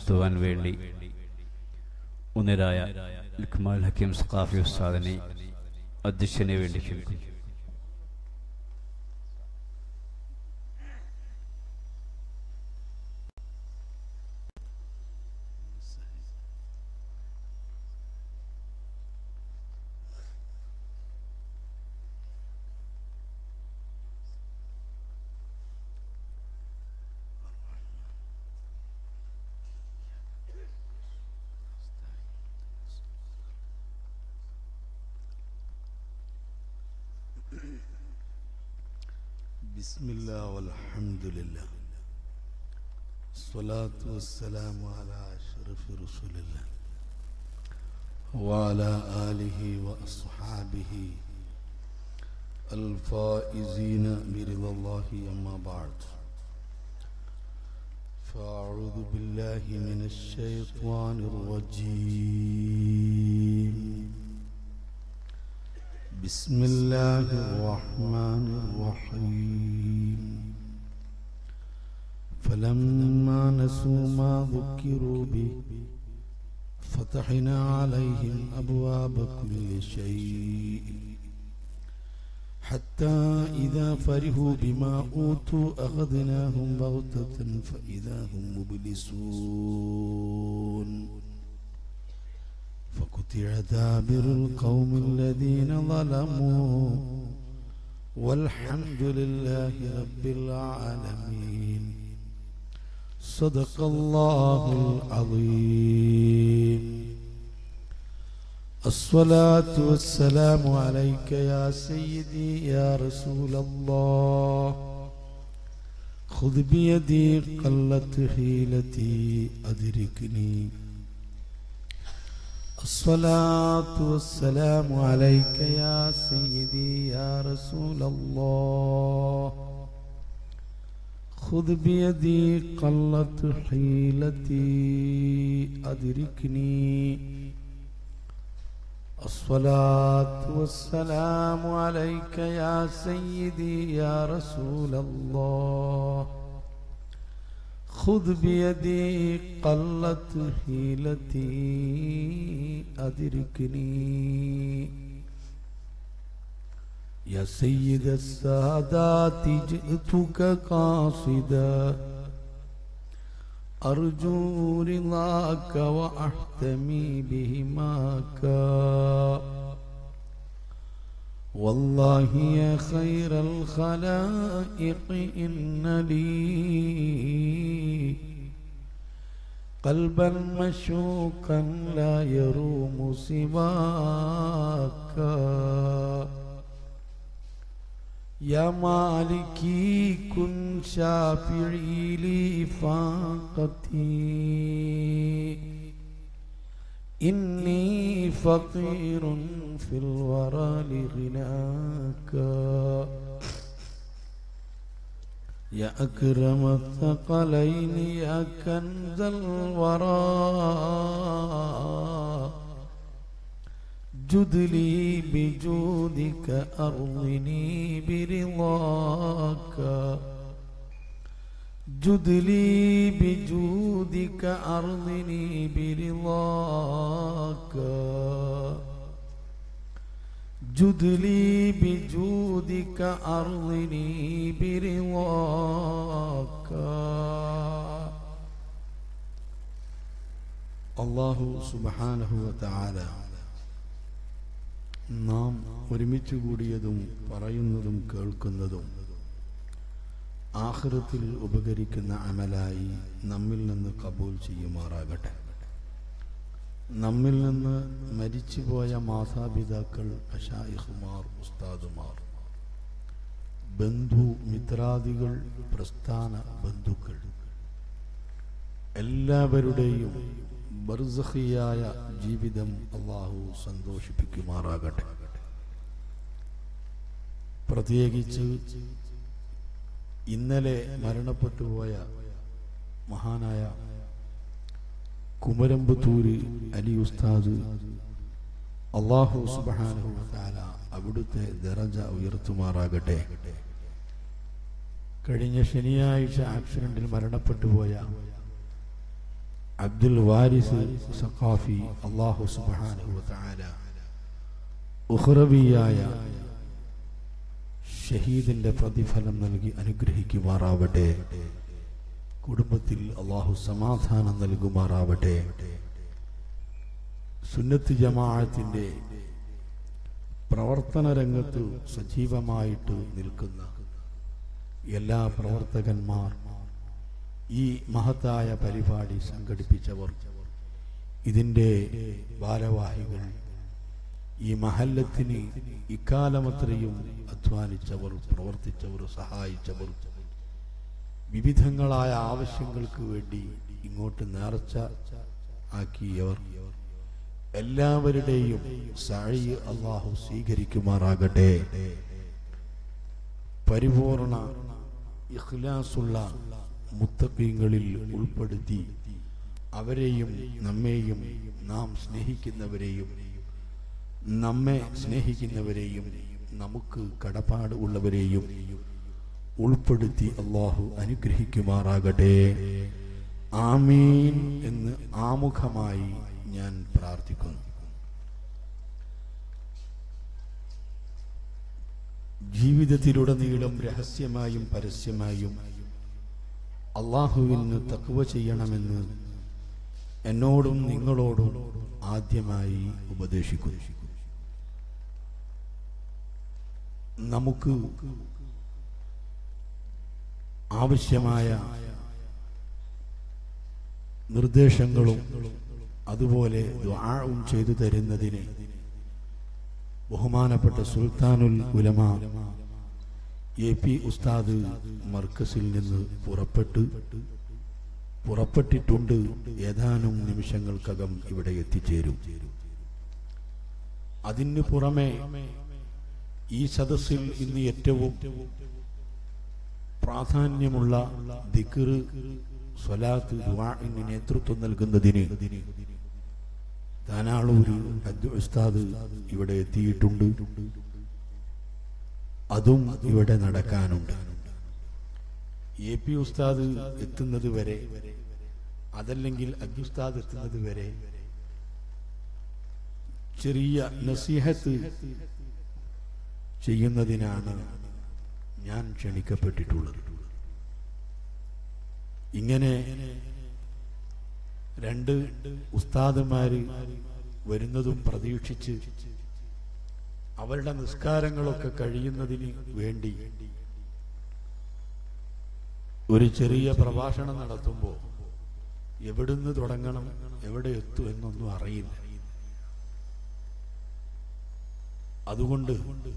നടത്തുവാൻ വേണ്ടി ഉന്നരായ ലുക്മാൽ ഹക്കീം സഖാഫി ഉസ്താദിനെ അധ്യക്ഷനെ വേണ്ടി ക്ഷണിക്കുന്നു بسم الله والحمد لله الصلاة والسلام على أشرف رسول الله وعلى آله وأصحابه الفائزين برضا الله أما بعد فأعوذ بالله من الشيطان الرجيم بسم الله الرحمن الرحيم فلما نسوا ما ذكروا به فتحنا عليهم أبواب كل شيء حتى إذا فرحوا بما أوتوا أخذناهم بغتة فإذا هم مبلسون فقطع دابر القوم الذين ظلموا والحمد لله رب العالمين صدق الله العظيم الصلاة والسلام عليك يا سيدي يا رسول الله خذ بيدي قلت حيلتي أدركني الصلاة والسلام عليك يا سيدي يا رسول الله خذ بيدي قلت حيلتي أدركني الصلاة والسلام عليك يا سيدي يا رسول الله خذ بيدي قلت حيلتي أدركني يا سيد السادات جئتك قاصدا أرجو رضاك وأحتمي بهماك والله يا خير الخلائق إن لي قلبا مشوقا لا يروم سواك يا مالكي كن شافعي لي فاقتي إني فقير في الورى لغناك يا أكرم الثقلين يا كنز الورى جد لي بجودك أرضني برضاك جد لي بجودك أرضني برضاك جد لي بجودك أرضني برضاك الله سبحانه وتعالى നാം ഒരുമിച്ച് കൂടിയതും പറയുന്നതും കേൾക്കുന്നതും ആഹൃത്തിൽ ഉപകരിക്കുന്ന അമലായി നമ്മിൽ നിന്ന് കബൂൽ ചെയ്യുമാറാകട്ടെ നമ്മിൽ നിന്ന് മരിച്ചുപോയ മാതാപിതാക്കൾ അഷായിഹുമാർ ഉസ്താദുമാർ ബന്ധു മിത്രാദികൾ പ്രസ്ഥാന ബന്ധുക്കൾ എല്ലാവരുടെയും ബർസഹിയായ ജീവിതം അള്ളാഹു സന്തോഷിപ്പിക്കുമാറാകട്ടെ പ്രത്യേകിച്ച് ഇന്നലെ മരണപ്പെട്ടു പോയ മഹാനായ കുമരമ്പത്തൂര് അലി ഉസ്താദ് അള്ളാഹു സുബാനഹു താല അവിടുത്തെ ദറജ ഉയർത്തുമാറാകട്ടെ കഴിഞ്ഞ ശനിയാഴ്ച ആക്സിഡന്റിൽ മരണപ്പെട്ടു പോയ അബ്ദുൽ വാരിസ് സഖാഫി അള്ളാഹു സുബ്ഹാനഹു വതആല ഉഖ്റവിയായ ഷഹീദിന്റെ പ്രതിഫലം നൽകി അനുഗ്രഹിക്കുമാറാവട്ടെ കുടുംബത്തിൽ അള്ളാഹു സമാധാനം നൽകുമാറാവട്ടെ സുന്നത്ത് ജമാഅത്തിന്റെ പ്രവർത്തന രംഗത്ത് സജീവമായിട്ട് നിൽക്കുന്ന എല്ലാ പ്രവർത്തകന്മാർ ഈ മഹത്തായ പരിപാടി സംഘടിപ്പിച്ചവർ ഇതിൻ്റെ ഭാരവാഹികൾ ഈ മഹല്ലത്തിന് ഇക്കാലമത്രയും അധ്വാനിച്ചവർ പ്രവർത്തിച്ചവർ സഹായിച്ചവർ വിവിധങ്ങളായ ആവശ്യങ്ങൾക്ക് വേണ്ടി ഇങ്ങോട്ട് നേർച്ച ആക്കിയവർ എല്ലാവരുടെയും സാഴി അള്ളാഹു സ്വീകരിക്കുമാറാകട്ടെ പരിപൂർണ ഇഖ്ലാസുള്ള മുത്തക്കീങ്ങളിൽ ഉൾപ്പെടുത്തി അവരെയും നമ്മെയും നാം സ്നേഹിക്കുന്നവരെയും നമ്മെ സ്നേഹിക്കുന്നവരെയും നമുക്ക് കടപ്പാട് ഉള്ളവരെയും ഉൾപ്പെടുത്തി അള്ളാഹു അനുഗ്രഹിക്കുമാറാകട്ടെ ആമീൻ എന്ന് ആമുഖമായി ഞാൻ പ്രാർത്ഥിക്കുന്നു ജീവിതത്തിലുടനീളം രഹസ്യമായും പരസ്യമായും അള്ളാഹുവിന് തക്കുവ ചെയ്യണമെന്ന് എന്നോടും നിങ്ങളോടും ആദ്യമായി ഉപദേശിക്കുന്നു നമുക്ക് ആവശ്യമായ നിർദ്ദേശങ്ങളും അതുപോലെ ദ്വാവും ചെയ്തു തരുന്നതിന് ബഹുമാനപ്പെട്ട സുൽത്താനുൽ ഉലമ എ പി ഉസ്താദ് മർക്കസിൽ നിന്ന് പുറപ്പെട്ട് പുറപ്പെട്ടിട്ടുണ്ട് ഏതാനും നിമിഷങ്ങൾക്കകം ഇവിടെ എത്തിച്ചേരും അതിന് പുറമെ ഈ സദസ്സിൽ ഇന്ന് ഏറ്റവും പ്രാധാന്യമുള്ള ദിക്റ് സ്വലാത്ത് ദുആഇന് നേതൃത്വം നൽകുന്നതിന് ധാനാളൂര് അബ്ദുൽ ഉസ്താദ് ഇവിടെ എത്തിയിട്ടുണ്ട് അതും ഇവിടെ നടക്കാനുണ്ട് എ പി ഉസ്താദ് എത്തുന്നത് വരെ അതല്ലെങ്കിൽ അബ്ദുൽ ഉസ്താദ് എത്തുന്നത് വരെ ചെറിയ നസീഹത്ത് ചെയ്യുന്നതിനാണ് ഞാൻ ക്ഷണിക്കപ്പെട്ടിട്ടുള്ളത് ഇങ്ങനെ രണ്ട് ഉസ്താദുമാര് വരുന്നതും പ്രതീക്ഷിച്ച് അവരുടെ നിസ്കാരങ്ങളൊക്കെ കഴിയുന്നതിന് വേണ്ടി ഒരു ചെറിയ പ്രഭാഷണം നടത്തുമ്പോൾ എവിടുന്ന് തുടങ്ങണം എവിടെ എത്തും എന്നൊന്നും അറിയില്ല അതുകൊണ്ട്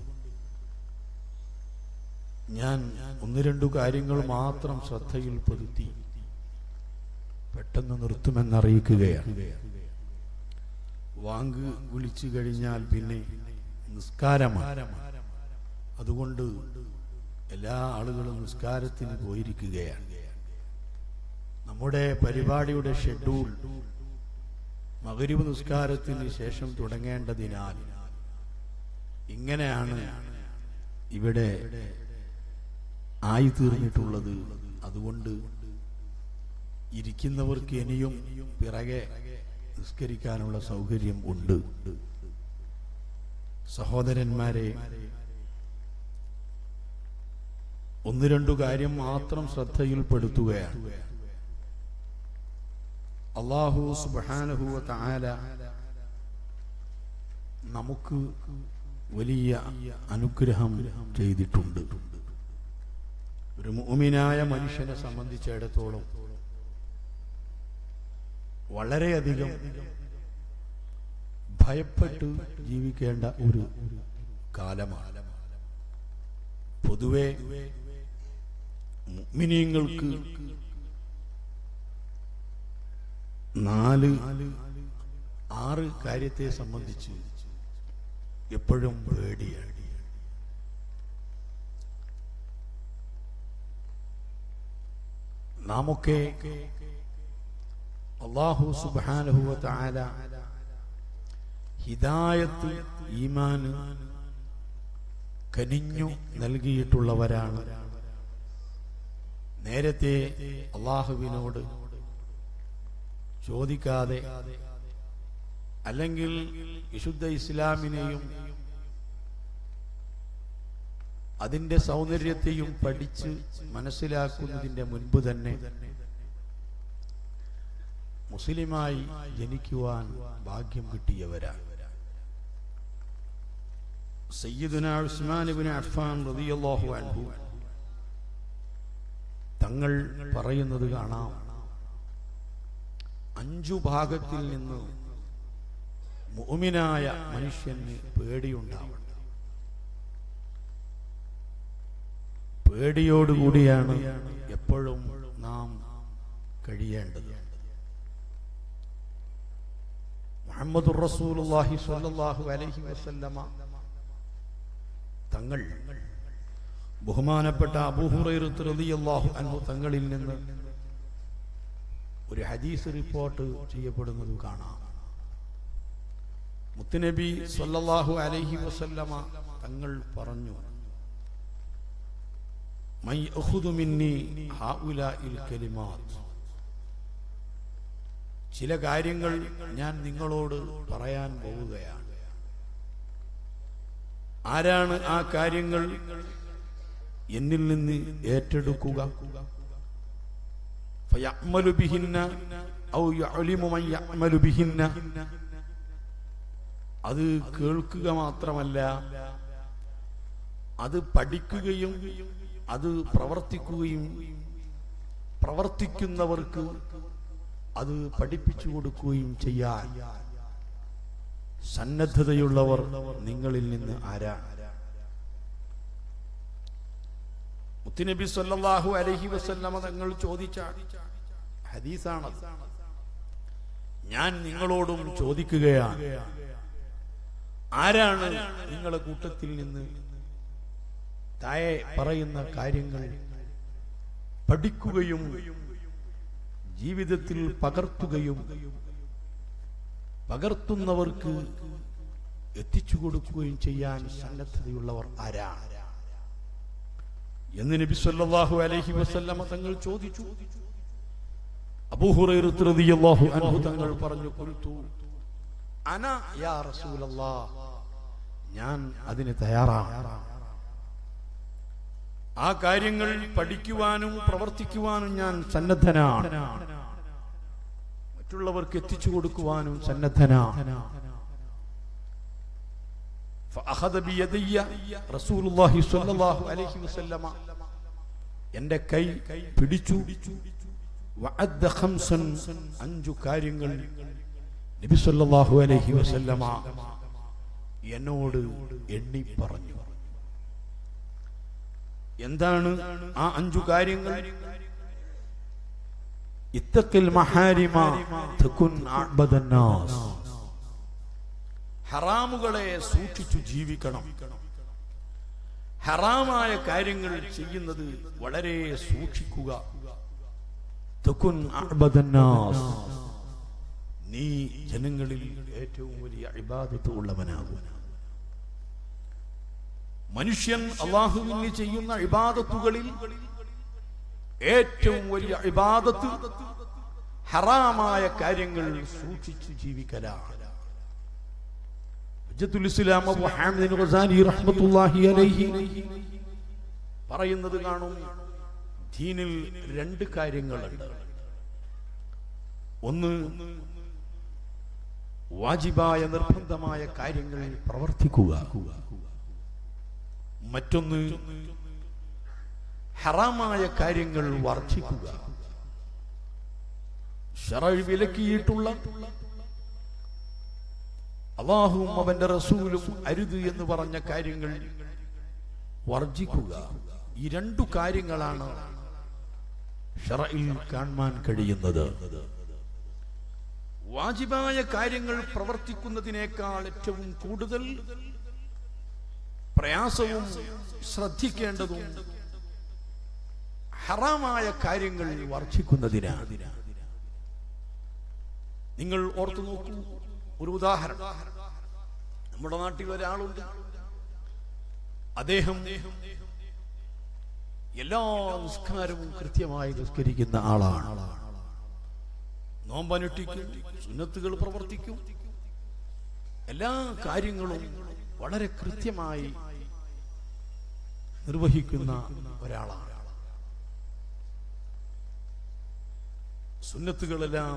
ഞാൻ ഒന്ന് രണ്ടു കാര്യങ്ങൾ മാത്രം ശ്രദ്ധയിൽപ്പെടുത്തി പെട്ടെന്ന് നിർത്തുമെന്നറിയിക്കുകയാണ് വാങ്ക് വിളിച്ചു കഴിഞ്ഞാൽ പിന്നെ നിസ്കാരമാണ് അതുകൊണ്ട് എല്ലാ ആളുകളും നിസ്കാരത്തിന് പോയിരിക്കുകയാണ് നമ്മുടെ പരിപാടിയുടെ ഷെഡ്യൂൾ മകരിവ് നിസ്കാരത്തിന് ശേഷം തുടങ്ങേണ്ടതിനാൽ ഇങ്ങനെയാണ് ഇവിടെ ആയിത്തീർന്നിട്ടുള്ളത് അതുകൊണ്ട് ഇരിക്കുന്നവർക്ക് ഇനിയും പിറകെ നിസ്കരിക്കാനുള്ള സൗകര്യം ഉണ്ട് സഹോദരന്മാരെ ഒന്ന് രണ്ടു കാര്യം മാത്രം ശ്രദ്ധയിൽപ്പെടുത്തുകയാണ് അള്ളാഹു സുബാനഹുവ താല നമുക്ക് വലിയ അനുഗ്രഹം ചെയ്തിട്ടുണ്ട് ഒരു മോമിനായ മനുഷ്യനെ സംബന്ധിച്ചിടത്തോളം വളരെയധികം ഭയപ്പെട്ട് ജീവിക്കേണ്ട ഒരു കാലമാണ് പൊതുവെ മുഅ്മിനീങ്ങൾക്ക് നാല് ആറ് കാര്യത്തെ സംബന്ധിച്ച് എപ്പോഴും പേടിയാണ് നാമൊക്കെ അള്ളാഹു സുബാനുഹുവ താല ഹിദായത്ത് ഈമാന് കനിഞ്ഞു നൽകിയിട്ടുള്ളവരാണ് നേരത്തെ അള്ളാഹുവിനോട് ചോദിക്കാതെ അല്ലെങ്കിൽ വിശുദ്ധ ഇസ്ലാമിനെയും അതിന്റെ സൗന്ദര്യത്തെയും പഠിച്ച് മനസ്സിലാക്കുന്നതിന്റെ മുൻപ് തന്നെ മുസ്ലിമായി ജനിക്കുവാൻ ഭാഗ്യം കിട്ടിയവരാണ് സയ്യിദുന ഉസ്മാൻ ഇബ്നു അഫ്ഫാൻ റളിയല്ലാഹു അൻഹു തങ്ങൾ പറയുന്നത് കാണാം അഞ്ചു ഭാഗത്തിൽ നിന്ന് മുഅ്മിനായ മനുഷ്യന് പേടിയുണ്ടാവണം പേടിയോടുകൂടിയാണ് എപ്പോഴും നാം കഴിയേണ്ടത് മുഹമ്മദ് റസൂലുള്ളാഹി സ്വല്ലല്ലാഹു അലൈഹി വസല്ലമ തങ്ങൾ ബഹുമാനപ്പെട്ട അബൂഹുറൈറത്ത് റളിയല്ലാഹു അൻഹു തങ്ങളിൽ നിന്ന് ഒരു ഹദീസ് റിപ്പോർട്ട് ചെയ്യപ്പെടുന്നത് കാണാം മുത്തുനബി സ്വല്ലല്ലാഹു അലൈഹി വസല്ലമ തങ്ങൾ പറഞ്ഞു മൈ അഖുദു മിന്നി ഹൗലാഇൽ കലിമാത്ത് ചില കാര്യങ്ങൾ ഞാൻ നിങ്ങളോട് പറയാൻ പോവുകയാണ് ആരാണ് ആ കാര്യങ്ങൾ എന്നിൽ നിന്ന് ഏറ്റെടുക്കുക ഫയഅ്മലു ബിഹിന്ന ഔ യഅലിമു മൻ യഅ്മലു ബിഹിന്ന അത് കേൾക്കുക മാത്രമല്ല അത് പഠിക്കുകയും അത് പ്രവർത്തിക്കുകയും പ്രവർത്തിക്കുന്നവർക്ക് അത് പഠിപ്പിച്ചു കൊടുക്കുകയും ചെയ്യാൻ സന്നദ്ധതയുള്ളവർ നിങ്ങളിൽ നിന്ന് ആരാ മുത്തുനബി സല്ലല്ലാഹു അലൈഹി വസല്ലമ തങ്ങൾ ചോദിച്ച ഹദീസാണ് ഞാൻ നിങ്ങളോടും ചോദിക്കുകയാണ് ആരാണ് നിങ്ങളെ കൂട്ടത്തിൽ നിന്ന് താഴെ പറയുന്ന കാര്യങ്ങൾ പഠിക്കുകയും ജീവിതത്തിൽ പകർത്തുകയും പകർത്തുന്നവർക്ക് എത്തിച്ചു കൊടുക്കുകയും ചെയ്യാൻ സന്നദ്ധതയുള്ളവർ ആരാ എന്ന് നബി സല്ലല്ലാഹു അലൈഹി വസല്ലമ തങ്ങൾ ചോദിച്ചു അബൂഹുറൈറത്ത് റളിയല്ലാഹു അൻഹു തങ്ങൾ പറഞ്ഞു ഖുൽതു അന യാ റസൂലല്ലാഹ് ഞാൻ അതിന് തയ്യാറാണ് ആ കാര്യങ്ങൾ പഠിക്കുവാനും പ്രവർത്തിക്കുവാനും ഞാൻ സന്നദ്ധനാണ് മറ്റുള്ളവർക്ക് എത്തിച്ചു കൊടുക്കുവാനും സന്നദ്ധനാണ് فأخذ بيدي رسول الله صلى الله عليه وسلم എന്റെ കൈ പിടിച്ചു വഅദ്ദ ഖംസൻ അഞ്ചു കാര്യങ്ങൾ നബി സല്ലല്ലാഹു അലൈഹി വസല്ലമ എന്നോട് എണ്ണി പറഞ്ഞു എന്താണ് ആ അഞ്ചു കാര്യങ്ങൾ ഇത്തഖിൽ മഹാരിമ തകുൻ അഅ്ബദന്നാസ് ഹറാമുകളെ സൂക്ഷിച്ചു ജീവിക്കണം ഹറാമായ കാര്യങ്ങൾ ചെയ്യുന്നത് വളരെ സൂക്ഷിക്കുക തകുൻ അഅ്ബദന്നാസ് നീ ജനങ്ങളിൽ ഏറ്റവും വലിയ ഇബാദത്ത് ഉള്ളവനാകും മനുഷ്യൻ അള്ളാഹുവിന് ചെയ്യുന്ന ഇബാദത്തുകളിൽ ഏറ്റവും വലിയ ഇബാദത്ത് ഹറാമായ കാര്യങ്ങൾ സൂക്ഷിച്ചു ജീവിക്കലാണ് ഹജ്ജത്തുൽ ഇസ്ലാം അബൂ ഹാമിദ് ഗസാലി റഹ്മത്തുള്ളാഹി അലൈഹി പറയുന്നത് കാണും ദീനിൽ രണ്ട് കാര്യങ്ങളുണ്ട് ഒന്ന് വാജിബായ നിർബന്ധമായ കാര്യങ്ങൾ പ്രവർത്തിക്കുക മറ്റൊന്ന് ഹറാമായ കാര്യങ്ങൾ വർദ്ധിക്കുക ഷറഴ് വിലക്കിയിട്ടുള്ള അള്ളാഹുവും അവന്റെ റസൂലും അരുത് എന്ന് പറഞ്ഞ കാര്യങ്ങൾ വർജിക്കുക ഈ രണ്ടു കാര്യങ്ങളാണ് ഷറയിൽ കാണാൻ കഴിയുന്നത് വാജിബായ കാര്യങ്ങൾ പ്രവർത്തിക്കുന്നതിനേക്കാൾ ഏറ്റവും കൂടുതൽ പ്രയാസവും ശ്രദ്ധിക്കേണ്ടതും ഹറാമായ കാര്യങ്ങൾ വർദ്ധിക്കുന്നതിനാണ് നിങ്ങൾ ഓർത്തു നോക്കൂ ഒരു ഉദാഹരണം നമ്മുടെ നാട്ടിൽ ഒരാളുണ്ട് അദ്ദേഹം എല്ലാ നിസ്കാരവും കൃത്യമായി നിസ്കരിക്കുന്ന ആളാണ് നോമ്പനുഷ്ഠിക്കും സുന്നത്തുകൾ പ്രവർത്തിക്കും എല്ലാ കാര്യങ്ങളും വളരെ കൃത്യമായി നിർവഹിക്കുന്ന ഒരാളാണ് സുന്നത്തുകളെല്ലാം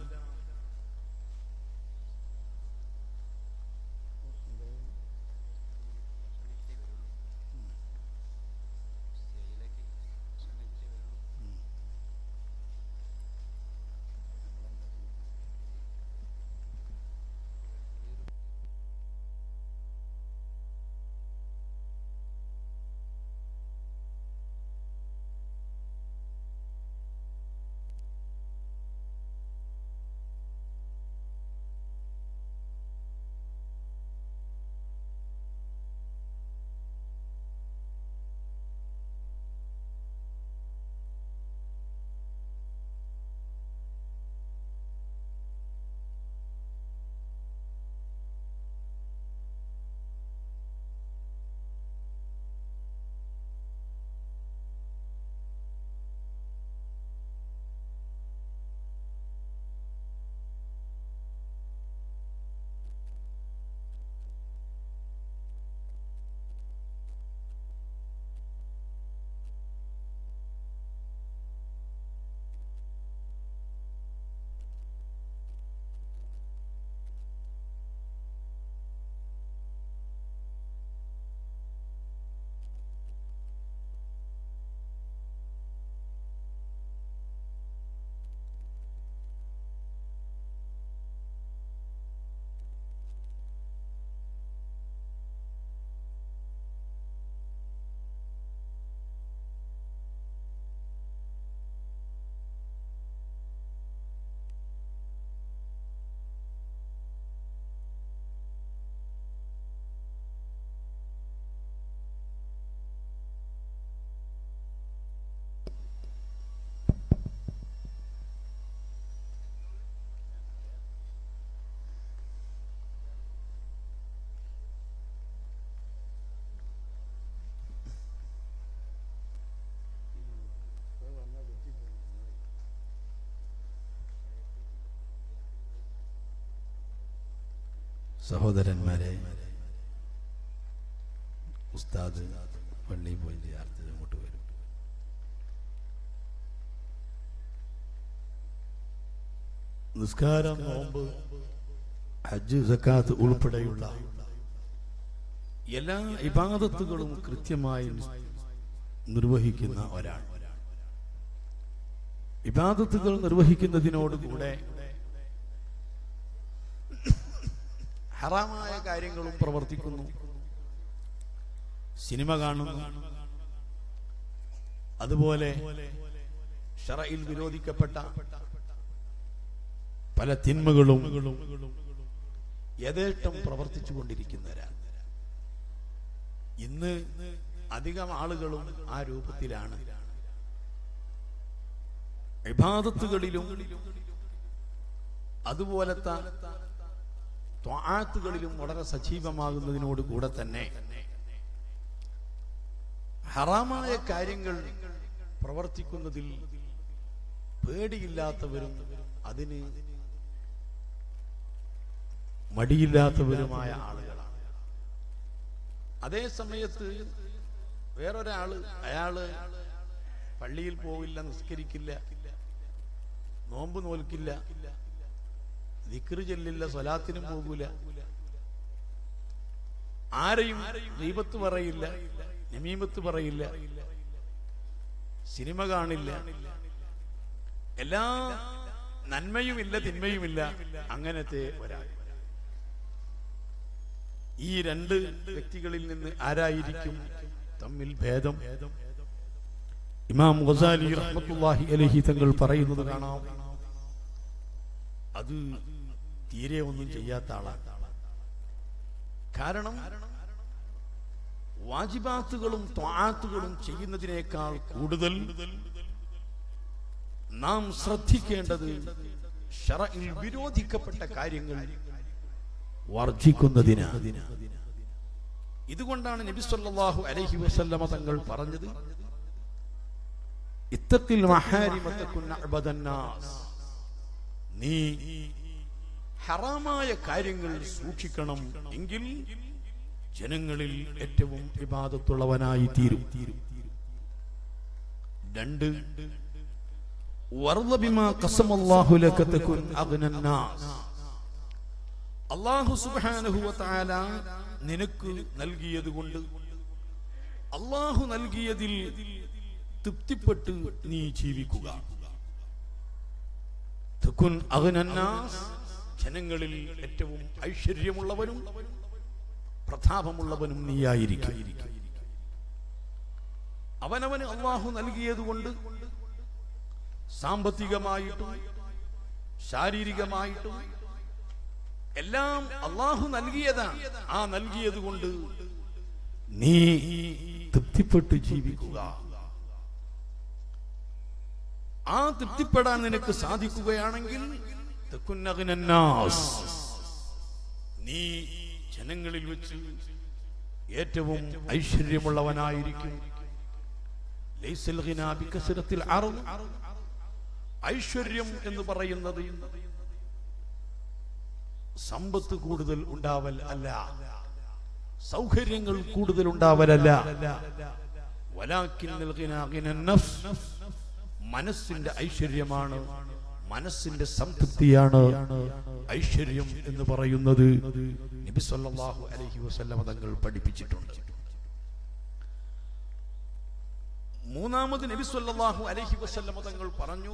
സഹോദരന്മാരെ ഉസ്താദ് പള്ളിയിൽ പോയി യാത്ര അങ്ങോട്ട് വരും നിസ്കാരം നോമ്പ് ഹജ്ജ് സക്കാത്ത് ഉൾപ്പെടെയുള്ള എല്ലാ ഇബാദത്തുകളും കൃത്യമായി നിർവഹിക്കുന്ന ഒരാൾ ഇബാദത്തുകൾ നിർവഹിക്കുന്നതിനോട് കൂടെ ഹറാമായ കാര്യങ്ങളും പ്രവർത്തിക്കുന്നു സിനിമ കാണുന്നു അതുപോലെ ഷറയിൽ വിരോധിക്കപ്പെട്ട പല തിന്മകളും യഥേഷ്ടം പ്രവർത്തിച്ചു കൊണ്ടിരിക്കുന്നവരാണ് ഇന്ന് അധികം ആളുകളും ആ രൂപത്തിലാണ് ഇബാദത്തുകളിലും അതുപോലത്തെ ത്വാത്തുകളിലും വളരെ സജീവമാകുന്നതിനോട് കൂടെ തന്നെ ഹറാമായ കാര്യങ്ങൾ പ്രവർത്തിക്കുന്നതിൽ പേടിയില്ലാത്തവരും അതിന് മടിയില്ലാത്തവരുമായ ആളുകളാണ് അതേ സമയത്ത് വേറൊരാള് അയാള് പള്ളിയിൽ പോവില്ല നിസ്കരിക്കില്ല നോമ്പ് നോൽക്കില്ല ദിക്റ് ചെല്ലില്ല സ്വലാത്തിനും പോകൂല ആരെയും ദൈവത്ത് പറയില്ല നമീമത്ത് പറയില്ല സിനിമ കാണില്ല എല്ലാ നന്മയുമില്ല തിന്മയുമില്ല അങ്ങനത്തെ ഒരാൾ ഈ രണ്ട് വ്യക്തികളിൽ നിന്ന് ആരായിരിക്കും തമ്മിൽ ഭേദം ഇമാം ഗസാലി റഹ്മത്തുള്ളാഹി അലൈഹി തങ്ങൾ പറയുന്നത് കാണാം അത് തീരെ ഒന്നും ചെയ്യാത്ത ആളാണ് കാരണം വാജിബാത്തുകളും ത്വാത്തുകളും ചെയ്യുന്നതിനേക്കാൾ കൂടുതൽ നാം ശ്രദ്ധിക്കേണ്ടത് ഷറയിൽ വിരോധിക്കപ്പെട്ട കാര്യങ്ങൾ വർജിക്കുന്നതിനാണ് ഇതുകൊണ്ടാണ് നബി സല്ലല്ലാഹു അലൈഹി വസല്ലമ തങ്ങൾ പറഞ്ഞത് ഇത്തത്തിൽ മഹാരിമത്തക്കുന്ന അബദന്നാസ് നീ ഹറാമായ കാര്യങ്ങൾ സൂക്ഷിക്കണം എങ്കിൽ ജനങ്ങളിൽ ഏറ്റവും വിവാദത്തുള്ളവനായി തീരും രണ്ട് വർദ്ദ ബിമാ ഖസമല്ലാഹു ലക തകുൻ അഗ്നന്നാസ് അല്ലാഹു സുബ്ഹാനഹു വ തആല നിനക്ക് നൽകിയത് കൊണ്ട് അള്ളാഹു നൽകിയതിൽ തൃപ്തിപ്പെട്ട് നീ ജീവിക്കുക തകുൻ അഗ്നന്നാസ് ജനങ്ങളിൽ ഏറ്റവും ഐശ്വര്യമുള്ളവനും പ്രതാപമുള്ളവനും നീയായിരിക്കും അവനവന് അള്ളാഹു നൽകിയതുകൊണ്ട് സാമ്പത്തികമായിട്ടും ശാരീരികമായിട്ടും എല്ലാം അള്ളാഹു നൽകിയതാണ് ആ നൽകിയത് കൊണ്ട് നീ തൃപ്തിപ്പെട്ട് ജീവിക്കുക ആ തൃപ്തിപ്പെടാൻ നിനക്ക് സാധിക്കുകയാണെങ്കിൽ തകുന്നഗ്നന്നാസ്. നീ ജനങ്ങളിൽ വെച്ച് ഏറ്റവും ഐശ്വര്യമുള്ളവനായിരിക്കും ലൈസൽ ഗിനാ ബികസ്റത്തിൽ അർദ്. ഐശ്വര്യം എന്ന് പറയുന്നത് സമ്പത്ത് കൂടുതൽ ഉണ്ടാവൽ അല്ല സൗകര്യങ്ങൾ കൂടുതൽ ഉണ്ടാവലല്ല വലാക്കിന്നൽ ഗിനാ ഗിനൻ നഫ്സ്. മനസ്സിന്റെ ഐശ്വര്യമാണ് മനസ്സിന്റെ സംതൃപ്തിയാണ് ഐശ്വര്യം എന്ന് പറയുന്നത് നബി സല്ലല്ലാഹു അലൈഹി വസല്ലമ തങ്ങൾ പഠിപ്പിച്ചിട്ടുണ്ട് മൂന്നാമത് നബി സല്ലല്ലാഹു അലൈഹി വസല്ലമ തങ്ങൾ പറഞ്ഞു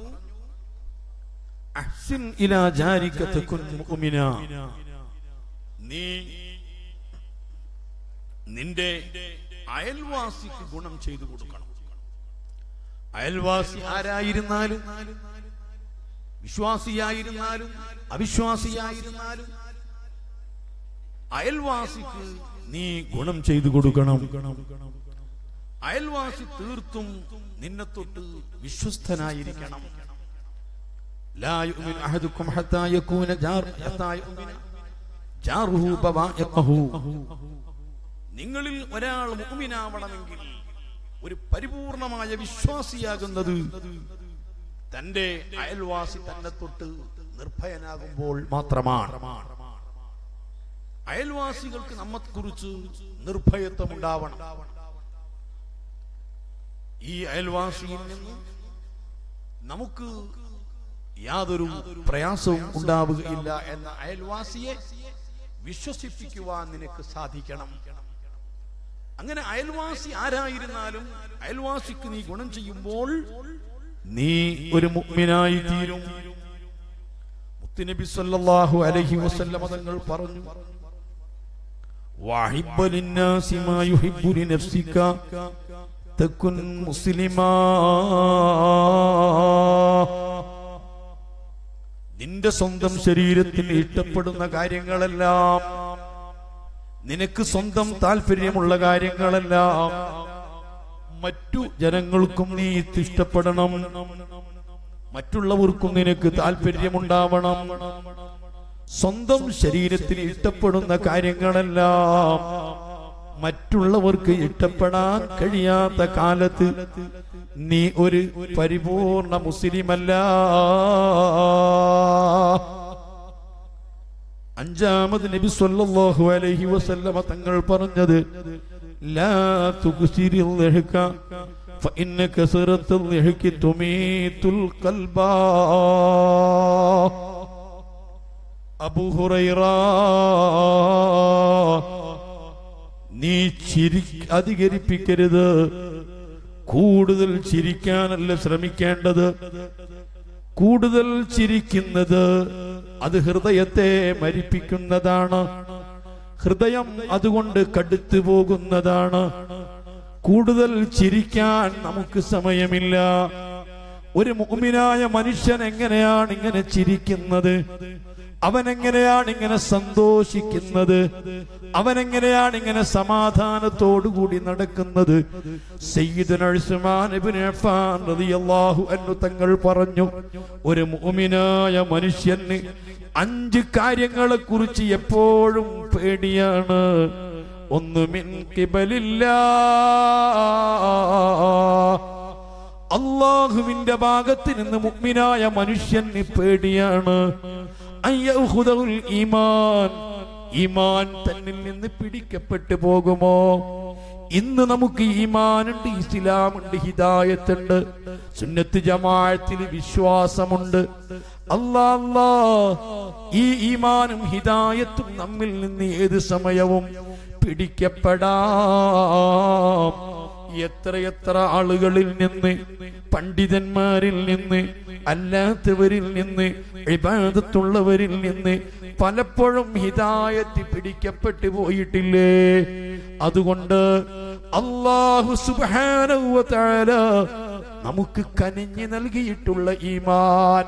അഹ്സിൻ ഇലാ ജാരിക തകുൻ മുഅ്മിന നീ നിന്റെ അയൽവാസിക്ക് ഗുണം ചെയ്തു കൊടുക്കണം അയൽവാസി ആരായിരുന്നാലും വിശ്വാസിയായിരുന്നാലും അവിശ്വാസിയായിരുന്നാലും അയൽവാസിക്ക് നീ ഗുണം ചെയ്തു കൊടുക്കണം അയൽവാസി തീർത്തും നിന്നെ തൊട്ട് വിശ്വസ്തനായിരിക്കണം لا يؤمن أحدكم حتى يكون جار حتى يؤمن جاره بوائقه നിങ്ങളിൽ ഒരാൾ മുഅ്മിനാവണമെങ്കിൽ ഒരു പരിപൂർണമായ വിശ്വാസിയാകുന്നത് തന്റെ അയൽവാസി തന്നെ തൊട്ട് നിർഭയനാകുമ്പോൾ മാത്രമാണ് അയൽവാസികൾക്ക് നമ്മെക്കുറിച്ച് നിർഭയത്വം ഉണ്ടാവണം ഈ അയൽവാസിയിൽ നിന്ന് നമുക്ക് യാതൊരു പ്രയാസവും ഉണ്ടാവുകയില്ല എന്ന അയൽവാസിയെ വിശ്വസിപ്പിക്കുവാൻ നിനക്ക് സാധിക്കണം അങ്ങനെ അയൽവാസി ആരായിരുന്നാലും അയൽവാസിക്ക് നീ ഗുണം ചെയ്യുമ്പോൾ നീ ഒരു മുഅ്മിനായി തീരും മുത്തുനബി സല്ലല്ലാഹു അലൈഹി വസല്ലമ തങ്ങൾ പറഞ്ഞു وأحب للناس ما يحب لنفسك تكن مسلما നിന്റെ സ്വന്തം ശരീരത്തിന് ഇഷ്ടപ്പെടുന്ന കാര്യങ്ങളെല്ലാം നിനക്ക് സ്വന്തം താല്പര്യമുള്ള കാര്യങ്ങളെല്ലാം മറ്റു ജനങ്ങൾക്കും നീ ഇഷ്ടപ്പെടണം മറ്റുള്ളവർക്കും നിനക്ക് താല്പര്യമുണ്ടാവണം സ്വന്തം ശരീരത്തിന് ഇഷ്ടപ്പെടുന്ന കാര്യങ്ങളെല്ലാം മറ്റുള്ളവർക്ക് ഇഷ്ടപ്പെടാൻ കഴിയാത്ത കാലത്ത് നീ ഒരു പരിപൂർണ മുസ്ലിമല്ല അഞ്ചാമത് നബി സല്ലല്ലാഹു അലൈഹി വസല്ലമ തങ്ങൾ പറഞ്ഞത് ലാ തുക്സിരിൽ ലഹ്ക فإن كثرة الضحك تميت القلب അബൂ ഹുറൈറ നീ ചിരി അധികരിപ്പിക്കരുത് കൂടുതൽ ചിരിക്കാനല്ല ശ്രമിക്കേണ്ടത് കൂടുതൽ ചിരിക്കുന്നത് അത് ഹൃദയത്തെ മരിപ്പിക്കുന്നതാണ് ഹൃദയം അതുകൊണ്ട് കടുത്തു പോകുന്നതാണ് കൂടുതൽ ചിരിക്കാൻ നമുക്ക് സമയമില്ല ഒരു മുഅ്മിനായ മനുഷ്യൻ എങ്ങനെയാണ് ഇങ്ങനെ ചിരിക്കുന്നത് അവൻ എങ്ങനെയാണ് ഇങ്ങനെ സന്തോഷിക്കുന്നത് അവൻ എങ്ങനെയാണ് ഇങ്ങനെ സമാധാനത്തോടുകൂടി നടക്കുന്നത് സയ്യിദുന ഉസ്മാൻ ഇബ്നു അഫ്ഫാൻ റളിയല്ലാഹു അൻഹു തങ്ങൾ പറഞ്ഞു ഒരു മുഅ്മിനായ മനുഷ്യന് അഞ്ച് കാര്യങ്ങളെ കുറിച്ച് എപ്പോഴും പേടിയാണ് ഒന്ന് മിൻ കിബലില്ല അള്ളാഹുവിന്റെ ഭാഗത്ത് നിന്ന് മുഗ്മിനായ മനുഷ്യന് പേടിയാണ് അയ്യഹുദുൽ ഈമാൻ ഈമാൻ തന്നിൽ നിന്ന് പിടിക്കപ്പെട്ടു പോകുമോ ഇന്ന് നമുക്ക് ഈമാനുണ്ട് ഇസ്ലാമുണ്ട് ഹിദായത്തുണ്ട് സുന്നത്ത് ജമാഅത്തിൽ വിശ്വാസമുണ്ട് അല്ലാ അല്ലാ ഈ ഈമാനും ഹിദായത്തും നമ്മിൽ നിന്ന് ഏത് സമയവും പിടിക്കപ്പെടാം എത്രയെത്ര ആളുകളിൽ നിന്ന് പണ്ഡിതന്മാരിൽ നിന്ന് അല്ലാത്തവരിൽ നിന്ന് ഇബാദത്തുള്ളവരിൽ നിന്ന് പലപ്പോഴും ഹിദായത്ത് പിടിക്കപ്പെട്ടു പോയിട്ടില്ലേ അതുകൊണ്ട് അള്ളാഹു സുബ്ഹാനഹു വ തആല നമുക്ക് കനിഞ്ഞു നൽകിയിട്ടുള്ള ഈമാൻ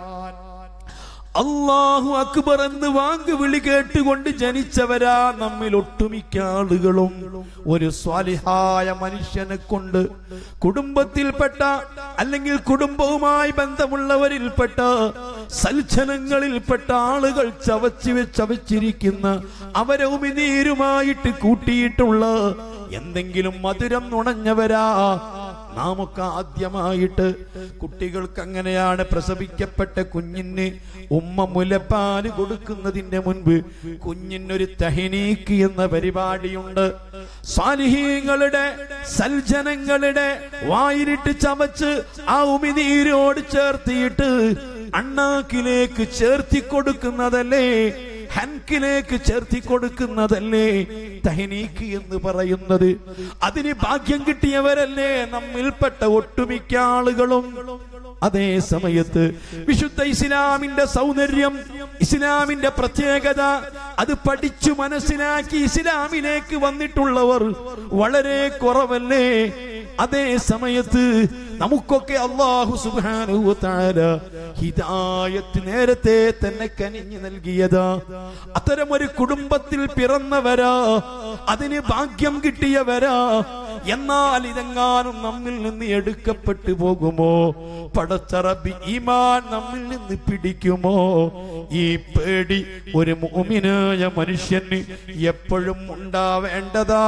അള്ളാഹു അക്ബർ എന്ന് വാങ്ക് വിളി കേട്ടുകൊണ്ട് ജനിച്ചവരാ നമ്മിൽ ഒട്ടുമിക്ക ആളുകളും ഒരു സ്വാലിഹായ മനുഷ്യനെ കൊണ്ട് കുടുംബത്തിൽപ്പെട്ട അല്ലെങ്കിൽ കുടുംബവുമായി ബന്ധമുള്ളവരിൽപ്പെട്ട സൽജനങ്ങളിൽപ്പെട്ട ആളുകൾ ചവച്ചു ചവച്ചിരിക്കുന്ന അവരെ ഉമിനീരുമായിട്ട് കൂട്ടിയിട്ടുള്ള എന്തെങ്കിലും മധുരം നുണഞ്ഞവരാ നാമൊക്കെ ആദ്യമായിട്ട് കുട്ടികൾക്ക് അങ്ങനെയാണ് പ്രസവിക്കപ്പെട്ട കുഞ്ഞിന് ഉമ്മ മുലപ്പാല് കൊടുക്കുന്നതിന്റെ മുൻപ് കുഞ്ഞിനൊരു തഹിനീക്ക് എന്ന പരിപാടിയുണ്ട് സാലിഹീങ്ങളുടെ സൽജനങ്ങളുടെ വായിലിട്ട് ചവച്ച് ആ ഉമിനീരോട് ചേർത്തിയിട്ട് അണ്ണാക്കിലേക്ക് ചേർത്തി കൊടുക്കുന്നതല്ലേ ഹൻകിലേക്ക് ചേർത്തി കൊടുക്കുന്നതല്ലേ തഹനീക്ക് എന്ന് പറയുന്നത് അതിന് ഭാഗ്യം കിട്ടിയവരല്ലേ നമ്മിൽപ്പെട്ട ഒട്ടുമിക്ക ആളുകളും അതേ സമയത്ത് വിശുദ്ധ ഇസ്ലാമിന്റെ സൗന്ദര്യം ഇസ്ലാമിന്റെ പ്രത്യേകത അത് പഠിച്ചു മനസ്സിലാക്കി ഇസ്ലാമിലേക്ക് വന്നിട്ടുള്ളവർ വളരെ കുറവല്ലേ അതേ സമയത്ത് നമുക്കൊക്കെ അള്ളാഹു സുബ്ഹാനഹു വ തആല ഹിദായത്ത് നേരത്തെ തന്നെ കനിഞ്ഞു നൽകിയതാ അത്തരം ഒരു കുടുംബത്തിൽ പിറന്നവരാ അതിന് ഭാഗ്യം കിട്ടിയവരാ എന്നാൽ ഇതെങ്ങാനും നമ്മിൽ നിന്ന് എടുക്കപ്പെട്ടു പോകുമോ പടച്ചറബി ഈമാൻ നമ്മിൽ നിന്ന് പിടിക്കുമോ ഈ പേടി ഒരു മുഅ്മിനായ മനുഷ്യന് എപ്പോഴും ഉണ്ടാവേണ്ടതാ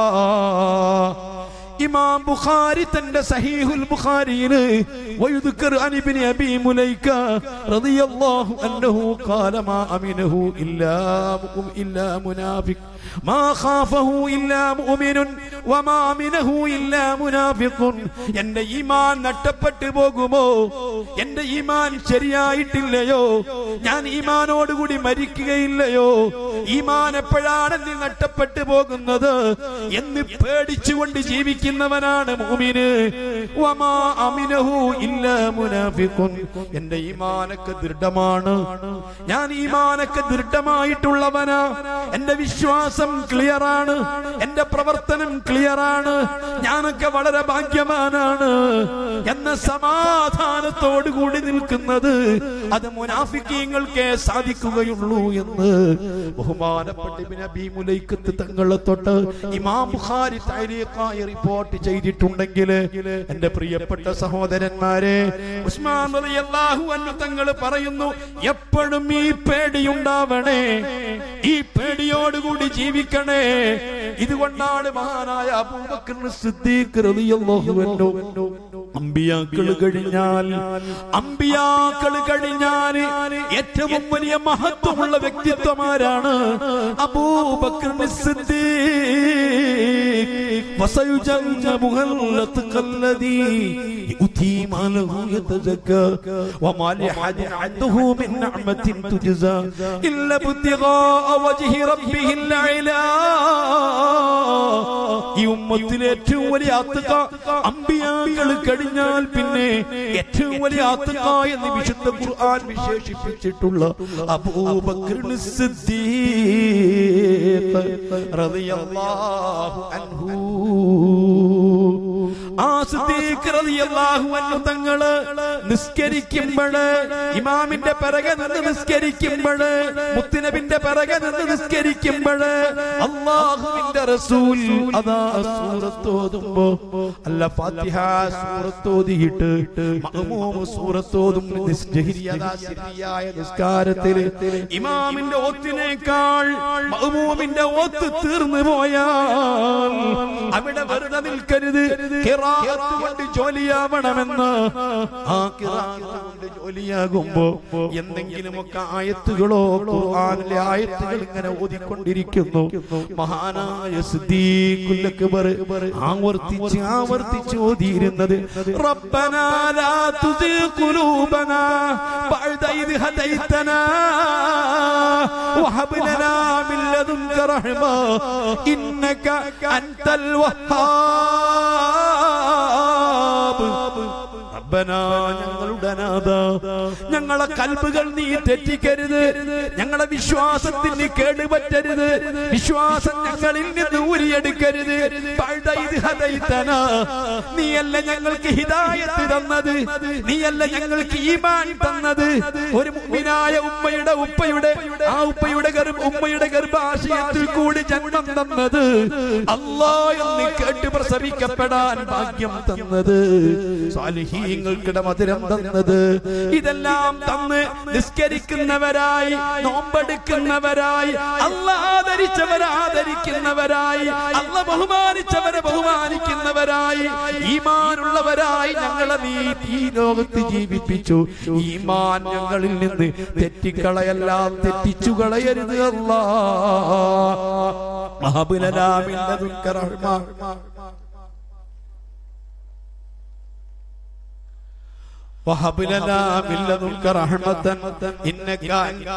ഇമാം ബുഖാരി തന്റെ സഹീഹുൽ ബുഖാരിയിൽ വയുദ്കർ അൻ ഇബ്നു അബി മുലൈക റളിയല്ലാഹു അൻഹു ഖാല മാ അമിനഹു ഇല്ലാ മുഅ്മിൻ ഇല്ലാ മുനാഫിഖ് മാ ഖാഫഹു ഇല്ലാ മുഅ്മിനുൻ വമാ അമിനഹു ഇല്ലാ മുനാഫിഖുൻ എന്റെ ഈമാൻ നഷ്ടപ്പെട്ടു പോകുമോ എന്റെ ഈമാൻ ശരിയായിട്ടില്ലയോ ഞാൻ ഈമാനോട് കൂടി മരിക്കുകയില്ലയോ ഈമാൻ എപ്പോഴാണ് നീ നഷ്ടപ്പെട്ടു പോകുന്നത് എന്ന് പേടിച്ചുകൊണ്ട് ജീവിക്കുന്നവനാണ് മുഅ്മിന് വമാ അമിനഹു ഇല്ല മുനാഫിഖുൻ എന്റെ ഈമാനൊക്കെ ദൃഢമാണ് ഞാൻ ഈമാനൊക്കെ ദൃഢമായിട്ടുള്ളവനാ എന്റെ വിശ്വാസം ക്ലിയർ ആണ് എന്റെ പ്രവർത്തനം ക്ലിയർ ആണ് ഞാനൊക്കെ വളരെ ഭാഗ്യവാനാണ് എന്ന സമാധാനത്തോടു കൂടി നിൽക്കുന്നത് അത് മുനാഫിക്കീങ്ങൾക്കേ സാധിക്കുകയുള്ളൂ എന്ന് ബഹുമാനപ്പെട്ട ഇബ്നു അബീ മുലൈക്കത്ത് തങ്ങളെ തൊട്ട് ഇമാം ബുഖാരി തൈരീഖായി റിപ്പോർട്ട് ചെയ്തിട്ടുണ്ടെങ്കിൽ എന്റെ പ്രിയപ്പെട്ട സഹോദരന്മാരെ ഉസ്മാൻ റളിയല്ലാഹു അൻഹു തങ്ങൾ പറയുന്നു എപ്പോഴും ഈ പേടിയുണ്ടാവണേ ഈ പേടിയോടുകൂടി ജീവിക്കണേ ഇതുകൊണ്ടാണ് മഹാനായ അബൂബക്കർ സിദ്ദീഖ് റളിയല്ലാഹു അൻഹു അമ്പിയാക്കൾ കഴിഞ്ഞാൽ അമ്പിയാക്കൾ കഴിഞ്ഞാൽ ഏറ്റവും വലിയ മഹത്വമുള്ള വ്യക്തിത്വമാരാണ് അബൂബക്കർ يؤتي ماله يتزكى وما لأحد عنده من نعمة تجزى إلا ابتغاء وجه ربه الأعلى ഈ ഉമ്മത്തിലെ ഏറ്റവും വലിയ ആത്തുക അമ്പിയാക്കൾ കഴിഞ്ഞാൽ പിന്നെ ഏറ്റവും വലിയ ആത്തുക എന്ന് വിശുദ്ധ ഖുർആൻ വിശേഷിപ്പിച്ചിട്ടുള്ള അബൂബക്കർ സിദ്ദീഖ് റളിയല്ലാഹു അൻഹു ആ സിദ്ദീഖ് റളിയല്ലാഹു അൻഹു തങ്ങള് നിസ്കരിക്കുമ്പോഴ് ഇമാമിന്റെ പിറകെ നിന്ന് നിസ്കരിക്കുമ്പോഴ് മുത്തുനബിന്റെ പിറകെ നിന്ന് നിസ്കരിക്കുമ്പോഴ് അള്ളാഹുവിന്റെ റസൂൽ അതാ സൂറത്തോതുമ്പോ അല്ല ഫാത്തിഹ സൂറത്തോതിയിട്ട് മഅ്മൂമ് സൂറത്തോതും നിസ്ജഹിരി അതാ സിരിയായ നിസ്കാരത്തില് ഇമാമിന്റെ ഓത്തിനേക്കാൾ മഅ്മൂമിന്റെ ഓത്ത് തീർന്നു പോയാൽ അവിടെ വെറുതെ നിൽക്കരുത് ഖിറാഅത്ത് കൊണ്ട് ജോലിയാവണമെന്ന് ആ ഖിറാഅത്ത് കൊണ്ട് ജോലിയാകുമ്പോ എന്തെങ്കിലുമൊക്കെ ആയത്തുകളോ ഖുർആനിലെ ആയത്തുകൾ ഇങ്ങനെ ഓതിക്കൊണ്ടിരിക്കുന്നു മഹാനായ സിദ്ദീഖുൽ അക്ബർ ആവർത്തിച്ച് ആവർത്തിച്ച് ഓതിയിരുന്നത് റബ്ബനാ ലാ തുസിഗ് ഖുലൂബനാ ബഅദ ഇദ് ഹദൈതനാ വഹബ് ലനാ മിൻ ലദുൻക റഹ്മ ഇന്നക അൻതൽ വഹാബ് റബ്ബനാ ഞങ്ങളുടെ നാഥ ഞങ്ങളെ കൽബുകൾ നീ തെറ്റിക്കരുത് ഞങ്ങളെ വിശ്വാസത്തിന് കേടുപറ്റരുത് വിശ്വാസം ഞങ്ങളിൽ നിന്ന് ഊരിയെടുക്കരുത് പഴുതൈത് ഹദൈതന. നീയല്ല ഞങ്ങൾക്ക് ഹിദായത്ത് തന്നത് നീയല്ല ഞങ്ങൾക്ക് ഈമാൻ തന്നത് ഒരു മുഅ്മിനായ ഉമ്മയുടെ ഉപ്പയുടെ ആ ഉപ്പയുടെ ഗർഭ ഉമ്മയുടെ ഗർഭാശയത്തിൽ കൂടി ജന്മം തന്നത് അല്ലാ എന്ന് കേട്ട് പ്രസവിക്കപ്പെടാൻ ഭാഗ്യം തന്നത് സാലിഹീങ്ങൾക്കിടെ മധുരം തന്നത് ഇതെല്ലാം തന്ന് നിസ്കരിക്കുന്നവരായി നോമ്പെടുക്കുന്നവരായി അല്ല ആദരിച്ചവരെ ആദരിക്കുന്നവരായി അല്ല ബഹുമാനിച്ചവരെ ബഹുമാനിക്കുന്നവരായി ഈമാനുള്ളവരായി ഞങ്ങളെ നീ ഈ ലോകത്ത് ജീവിപ്പിച്ചു ഈമാൻ ഞങ്ങളിൽ നിന്ന് തെറ്റിക്കളയെല്ലാം തെറ്റിച്ചു കളയരുത് അല്ലാ മഹബുലലാമില്ലതും وهب لنا من لدنك رحمة إنك أنت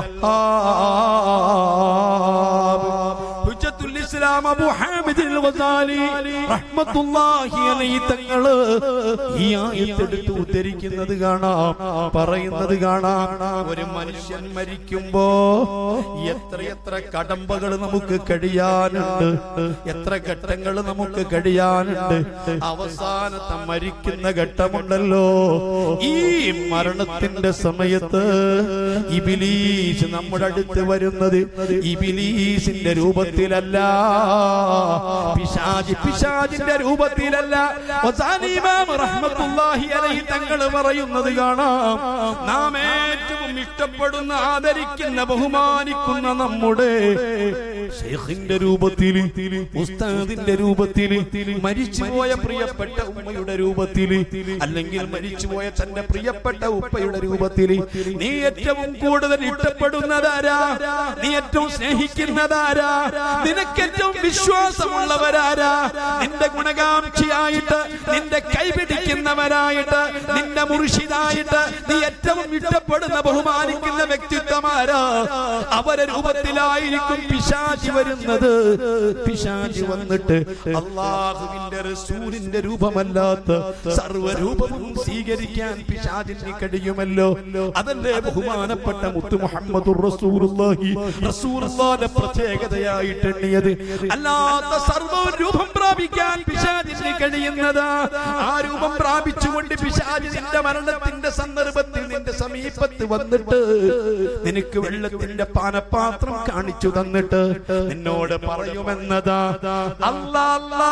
الوهاب حجة الإسلام أبو حامد الغزالي رحمة الله عليه തങ്ങള് ഈ ആയത്തെടുത്ത് ഉദ്ധരിക്കുന്നത് കാണാം പറയുന്നത് കാണാം ഒരു മനുഷ്യൻ മരിക്കുമ്പോ എത്ര എത്ര കടമ്പകൾ നമുക്ക് കഴിയാനുണ്ട് എത്ര ഘട്ടങ്ങൾ നമുക്ക് കഴിയാനുണ്ട് അവസാനത്തെ മരിക്കുന്ന ഘട്ടമുണ്ടല്ലോ ഈ മരണത്തിന്റെ സമയത്ത് ഇബിലീസ് നമ്മുടെ അടുത്ത് വരുന്നത് ഇബിലീസിന്റെ രൂപത്തിലല്ല പിശാജ് പിശാജിന്റെ രൂപത്തിലല്ല വസാനി ഇമാം റഹ്മത്തുള്ളാഹി അലൈഹി തങ്ങൾ പറയുന്നത് കാണാം നാം ഏറ്റവും ഇഷ്ടപ്പെടുന്ന ആദരിക്കുന്ന ബഹുമാനിക്കുന്ന നമ്മുടെ ഷെയ്ഖിന്റെ രൂപത്തിൽ ഉസ്താദിന്റെ രൂപത്തിൽ മരിച്ചുപോയ പ്രിയപ്പെട്ട ഉമ്മയുടെ രൂപത്തിൽ അല്ലെങ്കിൽ മരിച്ചുപോയ തന്റെ പ്രിയപ്പെട്ട ഉപ്പയുടെ രൂപത്തിൽ നീ ഏറ്റവും കൂടുതൽ ഇഷ്ടപ്പെടുന്നതാരാ നീ ഏറ്റവും സ്നേഹിക്കുന്നതാരാ നിനക്ക് ഏറ്റവും വിശ്വാസമുള്ളവരാരാ നിന്റെ ഗുണകാംക്ഷിയായിട്ട് നിന്റെ കൈപിടിക്കുന്നവരായിട്ട് നിന്റെ മുർഷിദായിട്ട് നീ ഏറ്റവും ഇഷ്ടപ്പെടുന്ന ബഹുമാനിക്കുന്ന വ്യക്തിത്വമാരാ അവരെ രൂപത്തിലായിരിക്കും പിശാചി വരുന്നത് പിശാചി വന്നിട്ട് അള്ളാഹുവിന്റെ റസൂലിന്റെ രൂപമല്ലാത്ത സർവ്വരൂപവും സ്വീകരിക്കാൻ പിശാചിന് കഴിയുമല്ലോ അതല്ലേ ബഹുമാനപ്പെട്ട മുത്തു മുഹമ്മദ് റസൂലുള്ളാഹി റസൂലുള്ളാഹിന്റെ പ്രത്യേകതയായിട്ട് എണ്ണിയത് അല്ലാത്ത സർവ്വ രൂപം പ്രാപിക്കാൻ പിശാചിന് കഴിയുന്നതാ ആ രൂപം പ്രാപിച്ചുകൊണ്ട് പിശാചി നിന്റെ മരണത്തിന്റെ സന്ദർഭത്തിൽ നിന്റെ സമീപത്ത് വന്നിട്ട് നിനക്ക് വെള്ളത്തിന്റെ പാനപാത്രം കാണിച്ചു തന്നിട്ട് നിന്നോട് പറയുമെന്നതാ അല്ലാ അല്ലാ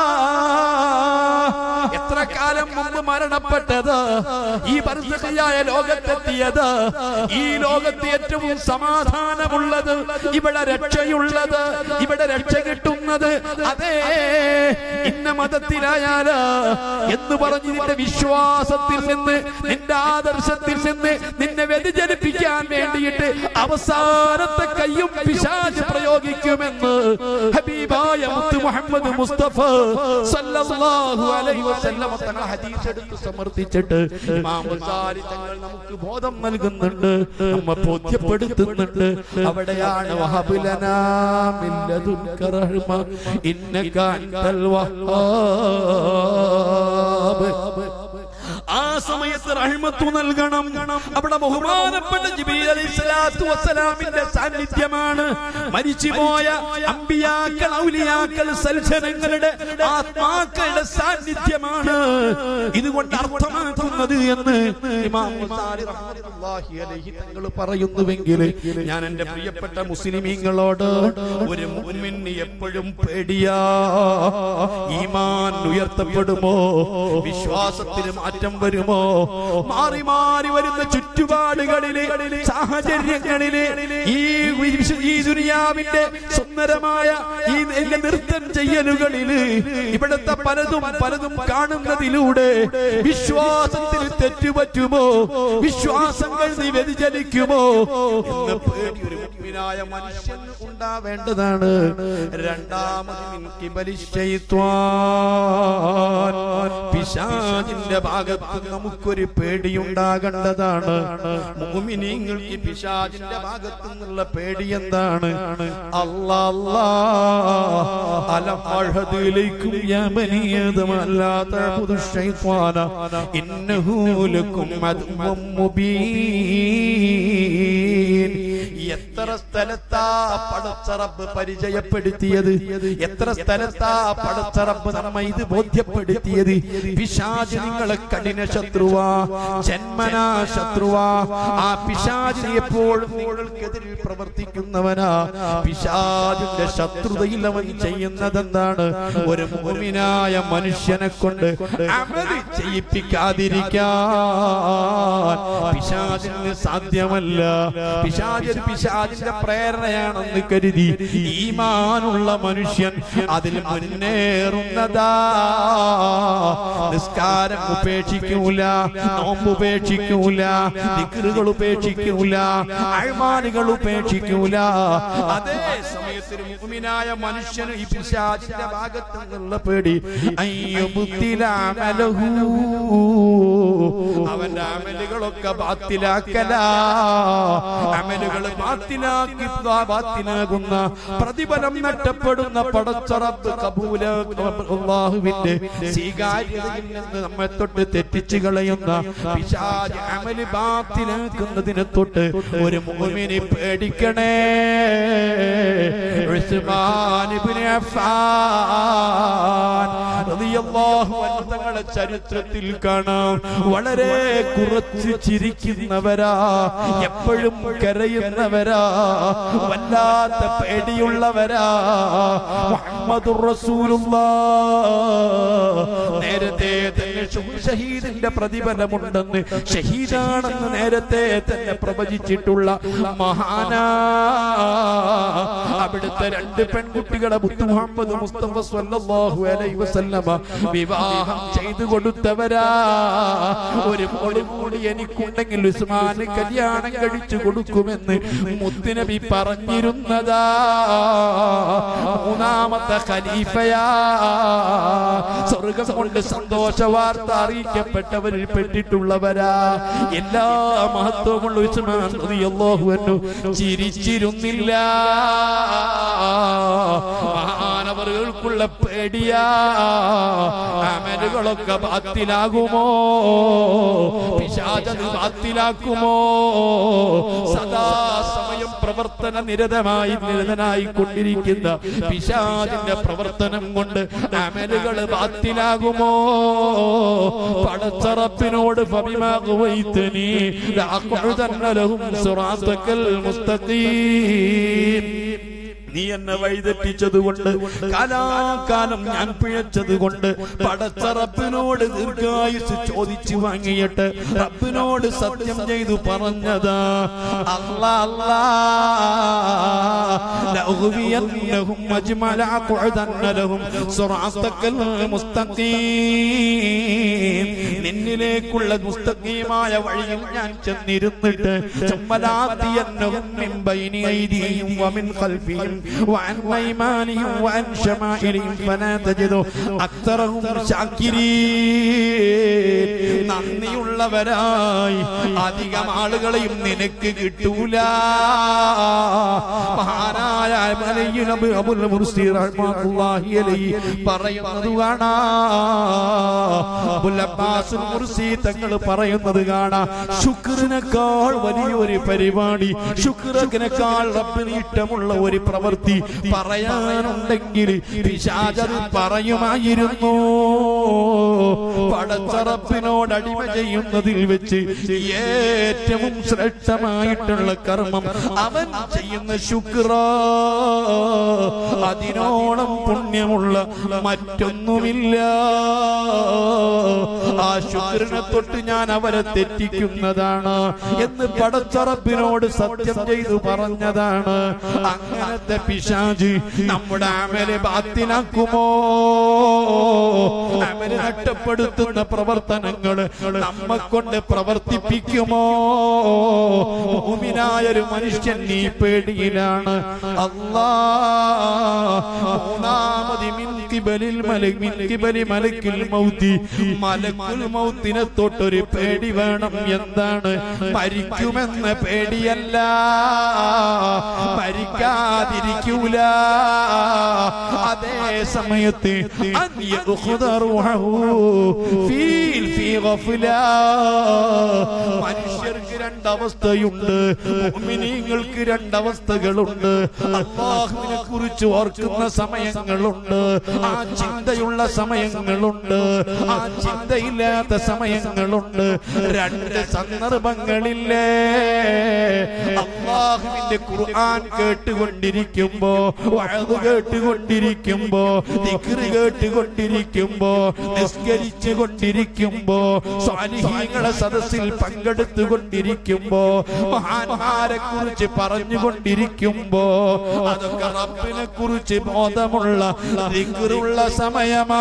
എത്ര കാലം മുമ്പ് മരണപ്പെട്ടത് ഈ പരിസൃതിയായ ലോകത്തെത്തിയത് ഈ ലോകത്ത് ഏറ്റവും സമാധാനമുള്ളത് ഇവിടെ രക്ഷയുള്ളത് ഇവിടെ രക്ഷ കിട്ടുന്നത് അതെ ഇന്ന മതത്തിലായാല് എന്ന് പറഞ്ഞ് നിന്റെ വിശ്വാസത്തിൽ നിന്ന് നിന്റെ ആദർശത്തിൽ നിന്ന് നിന്നെ വ്യതിചലിപ്പിക്കാൻ വേണ്ടിയിട്ട് അവസാനത്തെ കയ്യും പിശാച് പ്രയോഗിക്കുമെന്ന് ഹബീബായ മുത്ത് മുഹമ്മദ് മുസ്തഫ സല്ലല്ലാഹു അലൈഹി വസല്ലം തങ്ങൾ ഹദീസ് എടുത്ത് സമർത്ഥിച്ചിട്ട് ഇമാം ഗസാലി തങ്ങൾ നമുക്ക് ബോധം നൽകുന്നുണ്ട് നമ്മ ബോധ്യപ്പെടുത്തുന്നുണ്ട് അവിടെയാണ് വഹബുലനാ മിൻ ലദുൻക റഹ്മ ഇന്നക അൻതൽ വഹ്ഹാബ് ആ സമയത്ത് റഹ്മത്തു നൽകണം അവിടെ ബഹുമാനപ്പെട്ട ജിബീൽ അലൈഹി സ്വലാത്തു വസ്സലാമിന്റെ സാന്നിധ്യമാണ് മരിച്ചുപോയ അമ്പിയാക്കൾ ഔലിയാക്കൾ സൽജനങ്ങളുടെ ആത്മാക്കളുടെ സാന്നിധ്യമാണ് ഇതുകൊണ്ട് അർത്ഥമാക്കുന്നത് എന്ന് ഇമാം മുസാരി റഹ്മത്തുള്ളാഹി അലൈഹി തങ്ങൾ പറയുന്നുവെങ്കിൽ ഞാൻ എന്റെ പ്രിയപ്പെട്ട മുസ്ലിമീങ്ങളോട് ഒരു മുഅ്മിന് എപ്പോഴും പേടിയാ ഈമാൻ ഉയർത്തപ്പെടുമോ വിശ്വാസത്തിന് മാറ്റം വരുമോ മാറി മാറി വരുന്ന ചുറ്റുപാടുകളിലെ സാഹചര്യങ്ങളിലെ ഈ വിശ- ഈ ദുനിയാവിന്റെ സുന്ദരമായ ഈ നെല്ല് നൃത്തം ചെയ്യലുകളില് ഇവിടുത്തെ പലതും പലതും കാണുന്നതിലൂടെ വിശ്വാസത്തിന് തെറ്റുപറ്റുമോ വിശ്വാസങ്ങൾ നീ വ്യതിചലിക്കുമോ എന്ന് പേടി ഒരു മുഅ്മിനായ മനുഷ്യന് ഉണ്ടാവേണ്ടതാണ് രണ്ടാമത് മിൻ ഖിബലി ശൈത്വാൻ. പിശാചിന്റെ ഭാഗത്ത് നമുക്കൊരു പേടിയുണ്ടാകേണ്ടതാണ് മുഅ്മിനീങ്ങൾക്ക് പിശാചിന്റെ ഭാഗത്തു നിന്നുള്ള പേടി എന്താണ് അല്ലാ അല്ലാ അലം അഹദിലേക്കും യാ ബനി ആദം അല്ലാ തഅബുദു ശൈത്വാന ഇന്നഹു ലക്കും അദുവ്വം മുബീൻ എത്ര സ്ഥലത്താ പടച്ചറബ് പരിചയപ്പെടുത്തിയത് എത്ര സ്ഥലത്താ പടച്ചറബ് നമ്മെ ഇത് ബോധ്യപ്പെടുത്തിയത് പിശാജ് നിങ്ങളെ കഠിന ശത്രുവാ ജന്മനാ ശത്രുവാ ആ പിശാജിനെ എപ്പോഴും നിങ്ങൾക്കെതിരിൽ പ്രവർത്തിക്കുന്നവനാ പിശാജിന്റെ ശത്രുതയിൽ അവൻ ചെയ്യുന്നതെന്താണ് ഒരു മുഅ്മിനായ മനുഷ്യനെ കൊണ്ട് അമല് ചെയ്യിപ്പിക്കാതിരിക്കാൻ പിശാചിന് സാധ്യമല്ല പിശാച് ഒരു പിശാചിന്റെ പ്രേരണയാണെന്ന് കരുതി ഈമാനുള്ള മനുഷ്യൻ അതിൽ മുന്നേറുന്നതാ നിസ്കാരം ഉപേക്ഷിക്കൂല നോമ്പ് ഉപേക്ഷിക്കൂല ദിക്റുകൾ ഉപേക്ഷിക്കൂല അഴിമാനികൾ ഉപേക്ഷിക്കൂല അതേ സമയത്ത് ഒരു മുഅ്മിനായ മനുഷ്യന് ഈ പിശാചിന്റെ ഭാഗത്ത് നിന്നുള്ള പേടി അയ്യുബുത്തിലാമലഹു അവന്റെ അമലുകളൊക്കെ ബാത്തിലാക്കല അമലുകൾ ബാത്തിലാക്കി ബാത്തിലാകുന്ന പ്രതിഫലം നഷ്ടപ്പെടുന്ന പടച്ചറബ് കബൂല അള്ളാഹുവിന്റെ സ്വീകാര്യതയിൽ നിന്ന് നമ്മെ തൊട്ട് തെറ്റിച്ചു കളയുന്ന പിശാച് അമല് ബാത്തിലാക്കുന്നതിനെ തൊട്ട് ഒരു മുഅ്മിനെ പേടിക്കണേ ഉസ്മാൻ ഇബ്നു അഫ്ഫാൻ റളിയല്ലാഹു അൻഹു തങ്ങളുടെ ചരിത്രത്തിൽ കാണാം വളരെ കുറച്ച് ചിരിക്കുന്നവരാ എപ്പോഴും കരയുന്നവരാ വല്ലാത്ത പേടിയുള്ളവരാ മുഹമ്മദുർ റസൂലുള്ളാഹ് നേരത്തെ തന്നെ ഷു- ഷഹീദിന്റെ പ്രതിഫലമുണ്ടെന്ന് ഷഹീദാണെന്ന് നേരത്തെ തന്നെ പ്രവചിച്ചിട്ടുള്ള മഹാനാ അവിടുത്തെ രണ്ട് പെൺകുട്ടികളെ മുത്തു മുഹമ്മദ് മുസ്തഫ സ്വല്ലല്ലാഹു അലൈഹി വസല്ലമ വിവാഹം ചെയ്തു കൊടുത്തവരാ ഒരു മോള് കൂടി എനിക്കുണ്ടെങ്കിൽ ഉസ്മാന് കല്യാണം കഴിച്ചു കൊടുക്കുമെന്ന് മുത്തുനബി പറഞ്ഞിരുന്നതാ മൂന്നാമത്തെ ഖലീഫയാ സ്വർഗം കൊണ്ട് സന്തോഷ വാർത്ത അറിയിക്കപ്പെട്ടവരിൽ പെട്ടിട്ടുള്ളവരാ എല്ലാ മഹത്വമുള്ള ഉസ്മാൻ റളിയല്ലാഹു അൻഹു ചിരിച്ചിരുന്നില്ല മഹാനവറുകൾക്കുള്ള പേടിയാ അമലുകളൊക്കെ ബാത്തിലാകുമോ പിശാചത് ബാത്തിലാക്കുമോ സദാ സമയം പ്രവർത്തന നിരതമായി നിരതനായി കൊണ്ടിരിക്കുന്ന പിശാചിന്റെ പ്രവർത്തനം കൊണ്ട് അമലുകൾ ബാത്തിലാകുമോ പടച്ചറപ്പിനോട് ഫബിമാകുവൈത്തനീ ലഅഖുദന്ന ലഹും സിറാത്തക്കൽ മുസ്തഖീം നീ എന്നെ വഴിതെറ്റിച്ചതുകൊണ്ട് കാലാകാലം ഞാൻ പിഴച്ചത് കൊണ്ട് പടച്ച റബ്ബിനോട് ദീർഘായുസ് ചോദിച്ചു വാങ്ങിയിട്ട് റബ്ബിനോട് സത്യം ചെയ്തു പറഞ്ഞതാ അല്ലാ അല്ലാ ലഅഗ്വിയന്നഹും അജ്മല അഖുദന്ന ലഹും സിറാത്തക്കൽ മുസ്തഖീം നിന്നിലേക്കുള്ള മുസ്തഖീമായ വഴിയിൽ ഞാൻ ചെന്നിരുന്നിട്ട് ചമ്മലാത്തിയന്നഹും മിൻ ബൈനി ഐദിഹിം വമിൻ ഖൽഫിഹിം وعن أيمانهم وعن شمائلهم فلا تجد أكثرهم شاكرين നന്ദിയുള്ളവരായി അധികം ആളുകളെയും നിനക്ക് കിട്ടൂല മഹാനായ അലയ്യുൽ അബു അബുൽ മുർസി റഹ്മത്തുള്ളാഹി അലൈഹി പറയുന്നത് കാണാ അബുൽ അബ്ബാസ് മുർസി തങ്ങൾ പറയുന്നത് കാണാ ശുക്രിനേക്കാൾ വലിയൊരു പരിപാടി ശുക്രനേക്കാൾ റബ്ബിന് ഇഷ്ടമുള്ള ഒരു പ്രവൃത്തി പറയാനുണ്ടെങ്കിൽ പിശാചത് പറയുമായിരുന്നു പടച്ചറപ്പിനോട് അടിമ ചെയ്യുന്നതിൽ വെച്ച് ഏറ്റവും ശ്രേഷ്ഠമായിട്ടുള്ള കർമ്മം അവൻ ചെയ്യുന്ന ശുക്ര അതിനോളം പുണ്യമുള്ള മറ്റൊന്നുമില്ല ആ ശുക്രനെ തൊട്ട് ഞാൻ അവരെ തെറ്റിക്കുന്നതാണ് എന്ന് പടച്ചറപ്പിനോട് സത്യം ചെയ്തു പറഞ്ഞതാണ് അങ്ങനത്തെ പിശാജ് നമ്മുടെ അമല് ബാത്തിനാക്കുമോ അമല് നഷ്ടപ്പെടുത്തുന്ന പ്രവർത്തനങ്ങൾ നമ്മെ കൊണ്ട് പ്രവർത്തിപ്പിക്കുമോ ഭൂമിനായൊരു മനുഷ്യൻ നീ പേടിയിലാണ് അല്ലാ മൂന്നാമത് മിൻ കിബലിൽ മലക് മിൻ കിബലി മലക്കിൽ മൗത്തി മലക്കുൽ മൗത്തിനെ തൊട്ടൊരു പേടി വേണം എന്താണ് മരിക്കുമെന്ന പേടിയല്ല മരിക്കാതിരിക്കൂല അതേ സമയത്ത് അൻ യഖുദ റൂഹു ഫീൽ ഫീ ഗഫ്ല മനുഷ്യർക്ക് രണ്ടവസ്ഥയുണ്ട് മുഅ്മിനീങ്ങൾക്ക് രണ്ടവസ്ഥകളുണ്ട് അള്ളാഹുവിനെ കുറിച്ച് ഓർക്കുന്ന സമയങ്ങളുണ്ട് ആ ചിന്തയുള്ള സമയങ്ങളുണ്ട് ആ ചിന്തയില്ലാത്ത സമയങ്ങളുണ്ട് രണ്ട് സന്ദർഭങ്ങളില്ലേ അള്ളാഹുവിന്റെ ഖുർആൻ കേട്ടുകൊണ്ടിരിക്കുമ്പോ വഅദ് കേട്ടുകൊണ്ടിരിക്കുമ്പോ ദിക്റ് കേട്ടുകൊണ്ടിരിക്കുമ്പോ നിസ്കരിച്ചു കൊണ്ടിരിക്കുമ്പോ സ്വാലിഹീങ്ങളെ സദസ്സിൽ പങ്കെടുത്തുകൊണ്ടിരിക്കുമ്പോ മഹാന്മാരെ കുറിച്ച് പറഞ്ഞുകൊണ്ടിരിക്കുമ്പോ അതൊക്കെ റബ്ബിനെ കുറിച്ച് ബോധമുള്ള ദിക്റുള്ള സമയമാ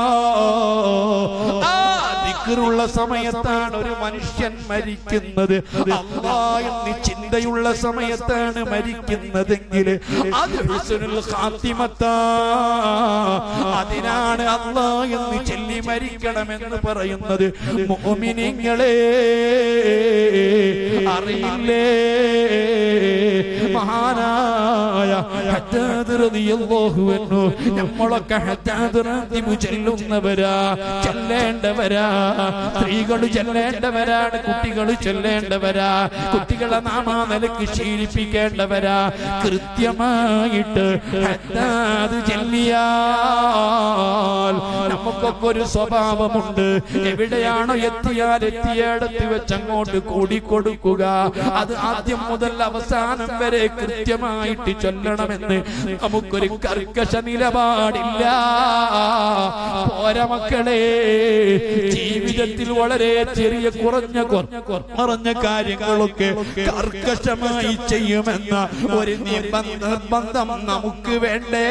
ആ ദിക്റുള്ള സമയത്താണ് ഒരു മനുഷ്യൻ മരിക്കുന്നത് അല്ലാ എന്ന് ചിന്തയുള്ള സമയത്താണ് മരിക്കുന്നതെങ്കിൽ അത് ഹുസ്നുൽ ഖാത്തിമത്താ അതിനാണ് അല്ലാ എന്ന് ചൊല്ലി മരിക്കണമെന്ന് പറയുന്നത് മുഅ്മിനീങ്ങളെ അറിയില്ലേ മഹാനായ ഹജ്ജാദ് റളിയല്ലാഹു അൻഹു നമ്മളൊക്കെ ഹജ്ജാദ് റാത്തിബ് ചെല്ലുന്നവരാ ചെല്ലേണ്ടവരാ സ്ത്രീകൾ ചെല്ലേണ്ടവരാണ് കുട്ടികൾ ചെല്ലേണ്ടവരാ കുട്ടികളെ നാമാ നിലക്ക് ശീലിപ്പിക്കേണ്ടവരാ കൃത്യമായിട്ട് ഹജ്ജാദ് ചെല്ലിയാൽ നമുക്കൊക്കെ ഒരു സ്വഭാവമുണ്ട് എവിടെയാണോ എത്തിയാൽ എത്തിയടത്ത് വെച്ച് അങ്ങോട്ട് കൂടിക്കൊടുക്കുക അത് ആദ്യം മുതൽ അവസാനം വരെ കൃത്യമായിട്ട് ചൊല്ലണമെന്ന് നമുക്കൊരു കർക്കശ നിലപാടില്ല പോര മക്കളെ ജീവിതത്തിൽ വളരെ ചെറിയ കുറഞ്ഞ കുറഞ്ഞ കുറഞ്ഞ കാര്യങ്ങളൊക്കെ കർക്കശമായി ചെയ്യുമെന്ന ഒരു നിർബന്ധ- നിർബന്ധം നമുക്ക് വേണ്ടേ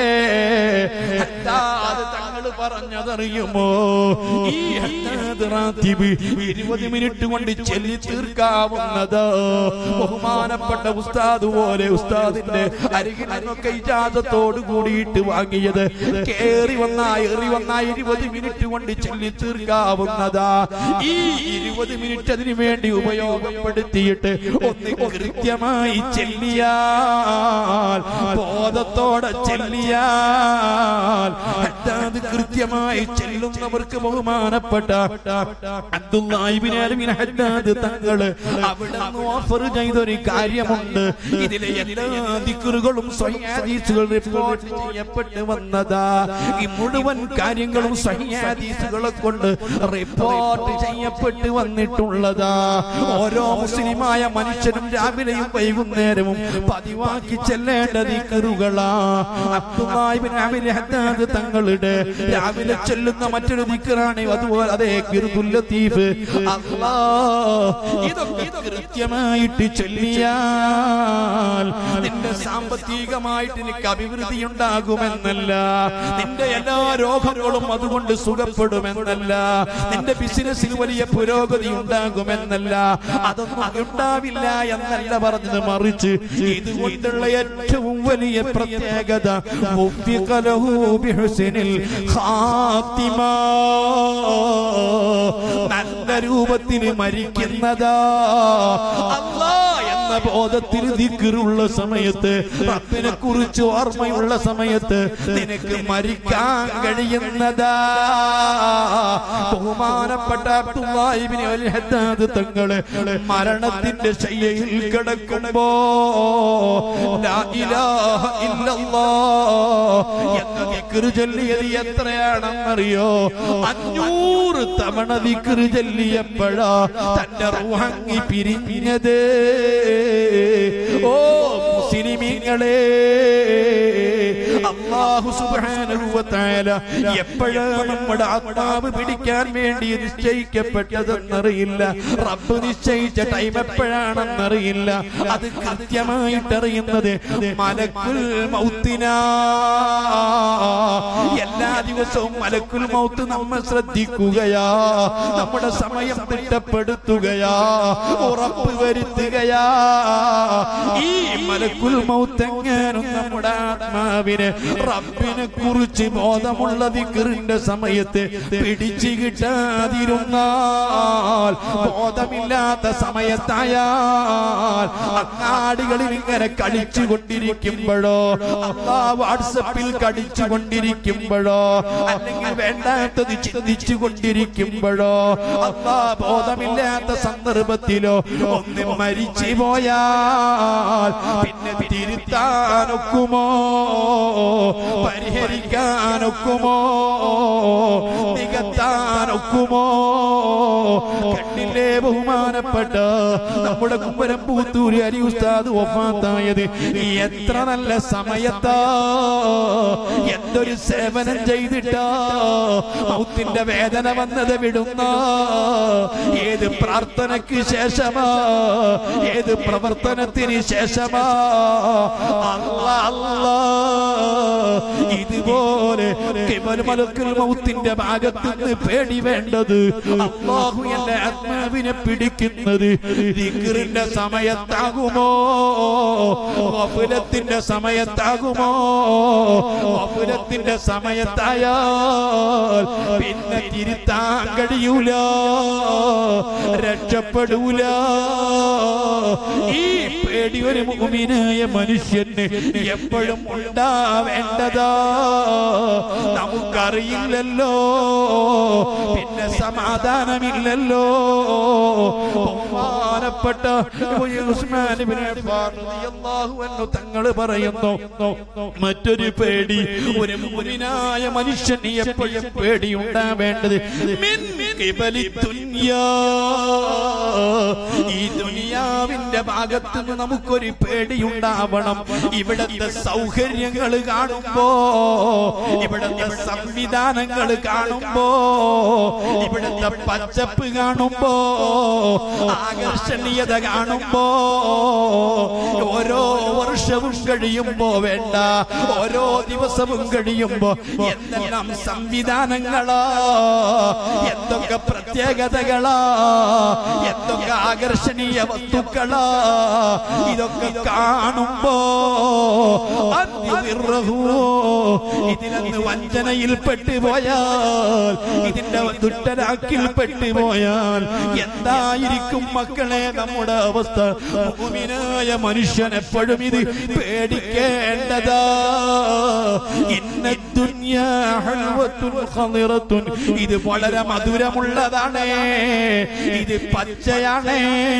ഹദ്ദാദ് തങ്ങൾ പറഞ്ഞതറിയുമോ ഈ ഹദ്ദാദ് റാത്തിബ് ഇരുപത് മിനിറ്റ് കൊണ്ട് ചൊല്ലി തീർക്കാവുന്നത് ബഹുമാനപ്പെട്ട ഉസ്താദ് പോലെ ഉസ്താദിന്റെ അരികിൽ നിന്നൊക്കെ ഇജാസത്തോട് കൂടിയിട്ട് വാങ്ങിയത് കേറി വന്ന ഏറി വന്ന ഇരുപത് മിനിറ്റ് കൊണ്ട് ചൊല്ലി തീർക്കാവുന്നതാ ഈ ഇരുപത് മിനിറ്റ് അതിനു വേണ്ടി ഉപയോഗപ്പെടുത്തിയിട്ട് ഒന്ന് കൃത്യമായി ചെല്ലിയാൽ ബോധത്തോടെ ചെല്ലിയാൽ ഹദ്ദാദ് കൃത്യമായി ചെല്ലുന്നവർക്ക് ബഹുമാനപ്പെട്ട അബ്ദുല്ലാഹിബ്നു അലമിൻ ഹദ്ദാദ് തങ്ങള് അവിടെ ഓഫർ ചെയ്തൊരു കാര്യമുണ്ട് ഇതിലെ എല്ലാ ദിക്റുകളും സ്വഹീഹദീസുകൾ റിപ്പോർട്ട് ചെയ്യപ്പെട്ട് വന്നതാ ഈ മുഴുവൻ കാര്യങ്ങളും സ്വഹീഹദീസുകളെ കൊണ്ട് റിപ്പോർട്ട് ചെയ്യപ്പെട്ട് വന്നിട്ടുള്ളതാ ഓരോ മുസ്ലിമായ മനുഷ്യനും രാവിലെയും വൈകുന്നേരവും പതിവാക്കി ചെല്ലേണ്ട ദിക്റുകളാ അബ്ദുല്ലാഹിബ്നു അലമിൻ ഹദ്ദാദ് തങ്ങളുടെ രാവിലെ ചൊല്ലുന്ന മറ്റൊരു ദിക്റാണ് അതുപോലെ അതേ കിർദുൽ ലത്തീഫ് അല്ലാ ഇതൊക്കെ കൃത്യമായിട്ട് ചൊല്ലിയാൽ നിന്റെ സാമ്പത്തികമായിട്ട് നിനക്ക് അഭിവൃദ്ധി ഉണ്ടാകുമെന്നല്ല നിന്റെ എല്ലാ രോഗങ്ങളും അതുകൊണ്ട് സുഖപ്പെടുമെന്നല്ല നിന്റെ ബിസിനസ്സിൽ വലിയ പുരോഗതി ഉണ്ടാകുമെന്നല്ല അതൊന്നും ഉണ്ടാവില്ല എന്നല്ല പറഞ്ഞത് മറിച്ച് ഇതുകൊണ്ടുള്ള ഏറ്റവും വലിയ പ്രത്യേകത وفق له بحسن الخاتمة നല്ല രൂപത്തിൽ മരിക്കുന്നതാ അല്ലാ എന്ന എന്ന ബോധത്തിൽ ദിക്കറുള്ള സമയത്ത് റബ്ബിനെ കുറിച്ച് ഓർമ്മയുള്ള സമയത്ത് നിനക്ക് മരിക്കാൻ കഴിയുന്നതാ ബഹുമാനപ്പെട്ട അബ്ദുല്ലാഹിബ്നു അൽ ഹദ്ദാദ് തങ്ങള് മരണത്തിന്റെ ശയ്യയിൽ കിടക്കുമ്പോ ലാ ഇലാഹ ഇല്ലല്ലാഹ് എന്ന ദിക്റ് ചൊല്ലിയത് എത്രയാണെന്നറിയോ അഞ്ഞൂറ് തവണ ദിക്റ് ചൊല്ലിയപ്പോഴാ തന്റെ റൂഹങ്ങി പിരിഞ്ഞത് ഓ മുസ്ലിമീങ്ങളെ അള്ളാഹു സുബ്ഹാനഹു വ തആല എപ്പോഴാണ് നമ്മുടെ ആത്മാവ് പിടിക്കാൻ വേണ്ടി നിശ്ചയിക്കപ്പെട്ടതെന്നറിയില്ല റബ്ബ് നിശ്ചയിച്ച ടൈം എപ്പോഴാണെന്നറിയില്ല അത് കൃത്യമായിട്ട് അറിയുന്നത് മലക്കുൽ മൗത്തിനാ എല്ലാ ദിവസവും മലക്കുൽ മൗത്ത് നമ്മെ ശ്രദ്ധിക്കുകയാ നമ്മുടെ സമയം തിട്ടപ്പെടുത്തുകയാ ഉറപ്പ് വരുത്തുകയാ ഈ മലക്കുൽ മൗത്ത് എങ്ങാനും നമ്മുടെ ആത്മാവിന് റബ്ബിനെ കുറിച്ച് ബോധമുള്ള ദിക്റിന്റെ സമയത്ത് പിടിച്ചു കിട്ടാതിരുന്നാൽ ബോധമില്ലാത്ത സമയത്തായാൽ അങ്ങാടികളിൽ ഇങ്ങനെ കളിച്ചു കൊണ്ടിരിക്കുമ്പോഴോ അള്ളാ വാട്സപ്പിൽ കളിച്ചു കൊണ്ടിരിക്കുമ്പോഴോ അല്ലെങ്കിൽ വേണ്ടാത്തത് ചിന്തിച്ചു കൊണ്ടിരിക്കുമ്പോഴോ അള്ളാ ബോധമില്ലാത്ത സന്ദർഭത്തിലോ ഒന്ന് മരിച്ചു പോയാൽ പിന്നെ തിരുത്താനൊക്കുമോ പരിഹരിക്കാനൊക്കുമോ നികത്താനൊക്കുമോ കണ്ണില്ലേ ബഹുമാനപ്പെട്ട നമ്മുടെ കുമ്പരം പൂത്തൂരി അരി ഉസ്താദ് ഒഫാത്തായത് എത്ര നല്ല സമയത്താ എന്തൊരു സേവനം ചെയ്തിട്ടാ മൗത്തിന്റെ വേദന വന്നത് വിടുന്ന ഏത് പ്രാർത്ഥനയ്ക്ക് ശേഷമാ ഏത് പ്രവർത്തനത്തിന് ശേഷമാ അല്ലാ അല്ലാ ഇതുപോലെ കിമൽ മലക്കുൽ മൗത്തിന്റെ ഭാഗത്ത് നിന്ന് പേടി വേണ്ടത് അള്ളാഹു എന്റെ ആത്മാവിനെ പിടിക്കുന്നത് ദിക്റിന്റെ സമയത്താകുമോ വഫുലത്തിന്റെ സമയത്താകുമോ വഫുലത്തിന്റെ സമയത്തായാൽ പിന്നെ തിരുത്താൻ കഴിയൂല രക്ഷപ്പെടൂല ഈ പേടി ഒരു മുഅ്മിനായ മനുഷ്യന് എപ്പോഴും ഉണ്ടാവേണ്ടതാ നമുക്കറിയില്ലല്ലോ പിന്നെ സമാധാനമില്ലല്ലോ ബഹുമാനപ്പെട്ട ഉസ്മാൻ ഇബ്നു അഫ്ഫാൻ റളിയല്ലാഹു അൻഹു തങ്ങൾ പറയുന്നു മറ്റൊരു പേടി ഒരു മുഅ്മിനായ മനുഷ്യന് എപ്പോഴും പേടി ഉണ്ടാവേണ്ടത് മിൻ ഖിബലി ദുനിയാ ഈ ദുനിയാവിന്റെ ഭാഗത്ത് നിന്ന് നമുക്കൊരു പേടിയുണ്ടാവണം ഇവിടത്തെ സൗകര്യങ്ങൾ കാണുമ്പോ ഇവിടത്തെ സംവിധാനങ്ങൾ കാണുമ്പോ ഇവിടത്തെ പച്ചപ്പ് കാണുമ്പോ ആകർഷണീയത കാണുമ്പോ ഓരോ വർഷവും കഴിയുമ്പോ വേണ്ട ഓരോ ദിവസവും കഴിയുമ്പോ എന്തെല്ലാം സംവിധാനങ്ങളാ എന്തൊക്കെ പ്രത്യേകതകളാ എന്തൊക്കെ ആകർഷണീയ വസ്തുക്കളാ ഇതൊക്കെ കാണുമ്പോ അതിവിറഹു. ഇതിലൊന്ന് വഞ്ചനയിൽ പെട്ടുപോയാൽ ഇതിന്റെ ദുഷ്ടരാക്കിൽ പെട്ടുപോയാൽ എന്തായിരിക്കും മക്കളെ നമ്മുടെ അവസ്ഥ ഭൂമിനായ മനുഷ്യൻ എപ്പോഴും ഇത് പേടിക്കേണ്ടതാ ഇന്ന ദുനിയാ ഹൽവത്തുൻ ഖദിറത്തുൻ ഇത് വളരെ മധുരമുള്ളതാണ് ഇത് പച്ചയാണ്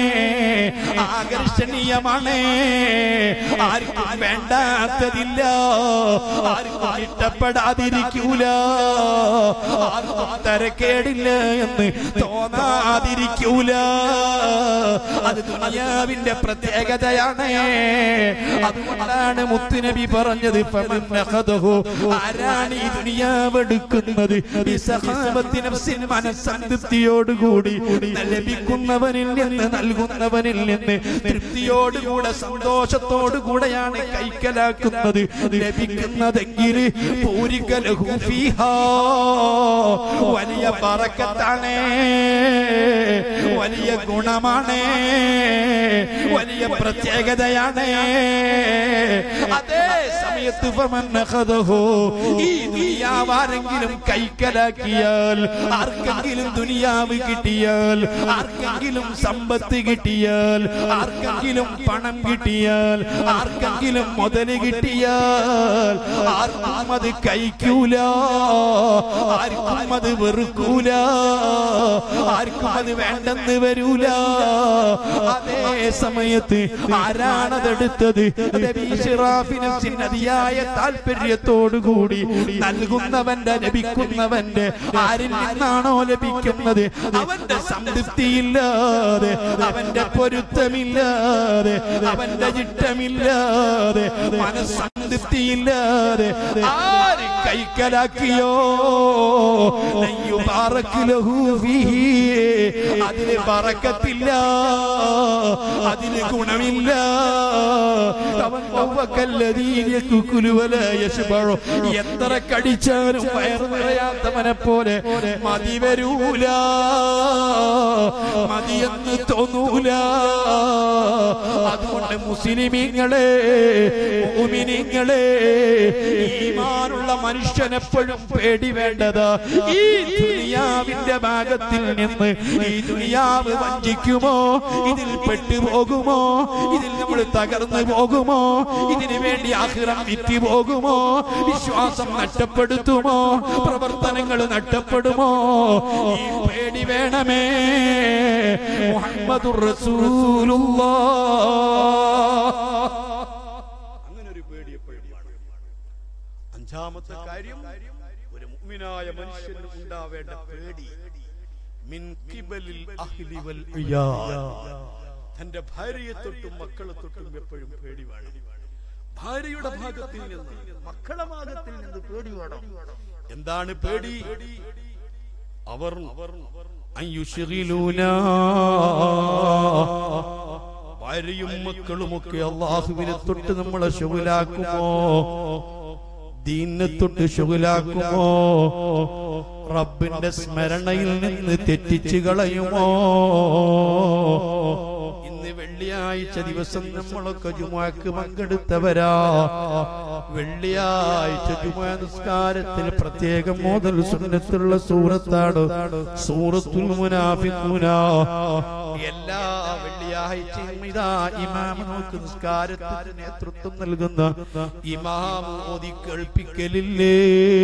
ആകർഷണീയമാണ് ആർക്കും വേണ്ടാത്തതില്ല ആർക്കും ഇഷ്ടപ്പെടാതിരിക്കൂല ആർക്കും തരക്കേടില്ല എന്ന് തോന്നാതിരിക്കൂല അത് ദുനിയാവിന്റെ പ്രത്യേകതയാണ് അതുകൊണ്ടാണ് മുത്തുനബി പറഞ്ഞത് ഫമൻ അഖദഹു. ആരാണ് ഈ ദുനിയാവ് എടുക്കുന്നത് ഈ സഹാബത്തി നഫ്സിൻ മനസ്സംതൃപ്തിയോടുകൂടി ലഭിക്കുന്നവനിൽ നിന്ന് നൽകുന്നവനിൽ നിന്ന് തൃപ്തിയോടുകൂടെ സന്തോഷത്തോടുകൂടെയാണ് കൈക്കലാക്കുന്നത് ലഭിക്കുന്നതെങ്കിൽ പൂരിക്കലഹു ഫീഹാ. വലിയ പറക്കത്താണ് വലിയ ഗുണമാണ് വലിയ പ്രത്യേകതയാണ് അതേ സമയം സമയത്ത് ഫമൻ അഖദഹു. ഈ ദുനിയാവ് ആരെങ്കിലും കൈക്കലാക്കിയാൽ ആർക്കെങ്കിലും ദുനിയാവ് കിട്ടിയാൽ ആർക്കെങ്കിലും സമ്പത്ത് കിട്ടിയാൽ ആർക്കെങ്കിലും പണം കിട്ടിയാൽ ആർക്കെങ്കിലും മുതല് കിട്ടിയാൽ ആർക്കും അത് കഴിക്കൂല ആർക്കും അത് വെറുക്കൂല ആർക്കും അത് വേണ്ടെന്ന് വരൂല അതേ സമയത്ത് ആരാണതെടുത്തത് അതിയായ താല്പര്യത്തോടുകൂടി നൽകുന്നവന്റെ ലഭിക്കുന്നവന്റെ ആരിൽ നിന്നാണോ ലഭിക്കുന്നത് അവന്റെ സംതൃപ്തിയില്ലാതെ അവന്റെ പൊരുത്തമില്ലാതെ അവന്റെ ചിട്ടമില്ലാതെ മനസ്സംതൃപ്തിയില്ലാതെ ആര് കൈക്കലാക്കിയോ ലയ്യു ബാറക്ക് ലഹു ഫീഹി. അതിന് പറക്കത്തില്ല അതിന് ഗുണമില്ല അവൻ വവ്വക്കല്ലദീന കുക്കുലുവല യശ്ബഉ. എത്ര കടിച്ചാലും വയറ് നിറയാത്തവനെ പോലെ മതി വരൂല മതിയെന്ന് തോന്നൂല അതുകൊണ്ട് മുസ്ലിമീങ്ങളെ മുഅ്മിനീങ്ങളെ ഈമാനുള്ള മനുഷ്യൻ എപ്പോഴും പേടി വേണ്ടത് ഈ ദുനിയാവിന്റെ ഭാഗത്തിൽ നിന്ന് ഈ ദുനിയാവ് വഞ്ചിക്കുമോ ഇതിൽ പെട്ടുപോകുമോ ഇതിൽ നമ്മൾ തകർന്നു പോകുമോ ഇതിനു വേണ്ടി ആഹ്റം വിറ്റ് പോകുമോ വിശ്വാസം നഷ്ടപ്പെടുത്തുമോ പ്രവർത്തനങ്ങൾ നഷ്ടപ്പെടുമോ ഈ പേടി വേണമേ മുഹമ്മദുർ റസൂലുള്ളാഹ് അങ്ങനെ ഒരു പേടി എപ്പോഴും വേണം. അഞ്ചാമത്തെ കാര്യം ഒരു മുഅ്മിനായ മനുഷ്യന് ഉണ്ടാവേണ്ട പേടി മിൻ കിബലിൽ അഹ്ലി വൽ ഇയാൽ. തന്റെ ഭാര്യയെ തൊട്ടും മക്കളെ തൊട്ടും എപ്പോഴും പേടി വേണം ഭാര്യയുടെ ഭാഗത്തിൽ നിന്ന് മക്കളെ ഭാഗത്തിൽ നിന്ന് പേടി വേണം എന്താണ് പേടി അവർ അയ്യുശ്ഗിലൂനാ. ഭാര്യയും മക്കളുമൊക്കെ അള്ളാഹുവിനെ തൊട്ട് നമ്മളെ ശുഗലാക്കുമോ ദീനെ തൊട്ട് ശുഗലാക്കുമോ റബ്ബിന്റെ സ്മരണയിൽ നിന്ന് തെറ്റിച്ചു കളയുമോ ഇന്ന് വെള്ളിയാഴ്ച ദിവസം നമ്മളൊക്കെ ജുമാക്ക് പങ്കെടുത്തവരാ വെള്ളിയാഴ്ച ജുമാ നിസ്കാരത്തിൽ പ്രത്യേകം മോതൽ സുന്നത്തുള്ള സൂറത്താണ് സൂറത്തുൽ മുനാഫിഖൂന എല്ലാ വെള്ളിയാഴ്ചയും ഇതാ ഇമാം നമുക്ക് നിസ്കാരത്തിന് നേതൃത്വം നൽകുന്ന ഇമാം ഓതി കേൾപ്പിക്കലില്ലേ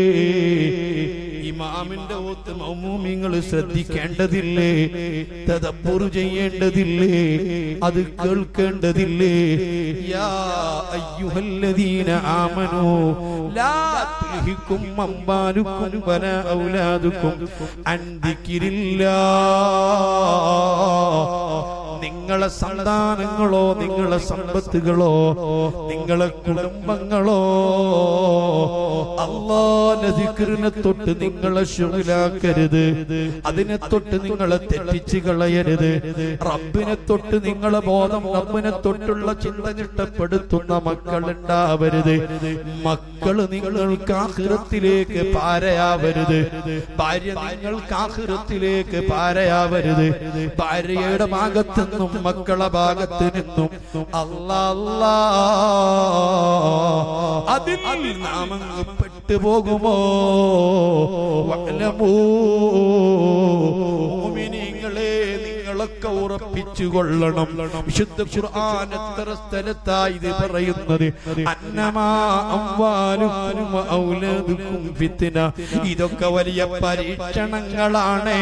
ഇമാമിന്റെ ഓത്ത് മൗമൂമിങ്ങൾ ശ്രദ്ധിക്കേണ്ടതില്ലേ തദബ്ബുർ ചെയ്യേണ്ടതില്ലേ അത് കേൾക്കേണ്ടതില്ലേ യാ അയ്യുഹല്ലദീന ആമനൂ ലാ തുൽഹിക്കും അംവാലുക്കും വലാ ഔലാദുക്കും അൻ ദിക്രില്ലാ നിങ്ങളെ സന്താനങ്ങളോ നിങ്ങളെ സമ്പത്തുകളോ നിങ്ങളെ കുടുംബങ്ങളോ അള്ളാന്റെ ദിക്റിനെ തൊട്ട് നിങ്ങളെ ശുഗലാക്കരുത് അതിനെ തൊട്ട് നിങ്ങളെ തെറ്റിച്ച് കളയരുത് റബ്ബിനെ തൊട്ട് നിങ്ങളെ ബോധം റബ്ബിനെ തൊട്ടുള്ള ചിന്ത ചിട്ടപ്പെടുത്തുന്ന മക്കൾ ഉണ്ടാവരുത് മക്കള് നിങ്ങൾക്ക് ആഹൃത്തിലേക്ക് പാരയാവരുത് ഭാര്യ നിങ്ങൾക്ക് ആഹൃത്തിലേക്ക് പാരയാവരുത് ഭാര്യയുടെ ഭാഗത്ത് നിന്നും മക്കളെ ഭാഗത്ത് നിന്നും അല്ലാ അല്ലാ അതിൽ നാം അങ്ങ് പെട്ടുപോകുമോ വഅലമൂ മുഅ്മിനീങ്ങളെ നിങ്ങളൊക്കെ ഉറപ്പിച്ചു കൊള്ളണം വിശുദ്ധ ഖുർആൻ എത്ര സ്ഥലത്തായി ഇത് പറയുന്നത് അന്നമാ അംവാലുക്കും വ ഔലാദുക്കും ഫിത്ന ഇതൊക്കെ വലിയ പരീക്ഷണങ്ങളാണ്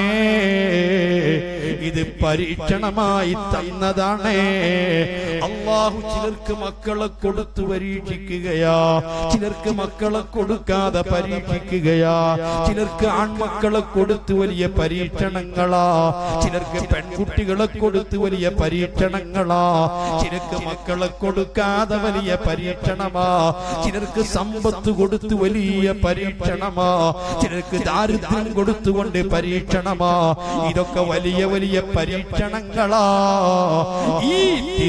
ഇത് പരീക്ഷണമായി തന്നതാണ് അള്ളാഹു ചിലർക്ക് മക്കളെ കൊടുത്തു പരീക്ഷിക്കുകയാ ചിലർക്ക് മക്കളെ കൊടുക്കാതെ പരീക്ഷിക്കുകയാ ചിലർക്ക് ആൺമക്കളെ കൊടുത്തു വലിയ പരീക്ഷണങ്ങളാ ചിലർക്ക് പെൺകുട്ടികളെ കൊടുത്ത് വലിയ പരീക്ഷണങ്ങളാ ചിലർക്ക് മക്കളെ കൊടുക്കാതെ വലിയ പരീക്ഷണമാ ചിലർക്ക് സമ്പത്ത് കൊടുത്ത് വലിയ പരീക്ഷണമാ ചിലർക്ക് ദാരിദ്ര്യം കൊടുത്തുകൊണ്ട് പരീക്ഷണമാ ഇതൊക്കെ വലിയ വലിയ പരീക്ഷണങ്ങളാ ഈ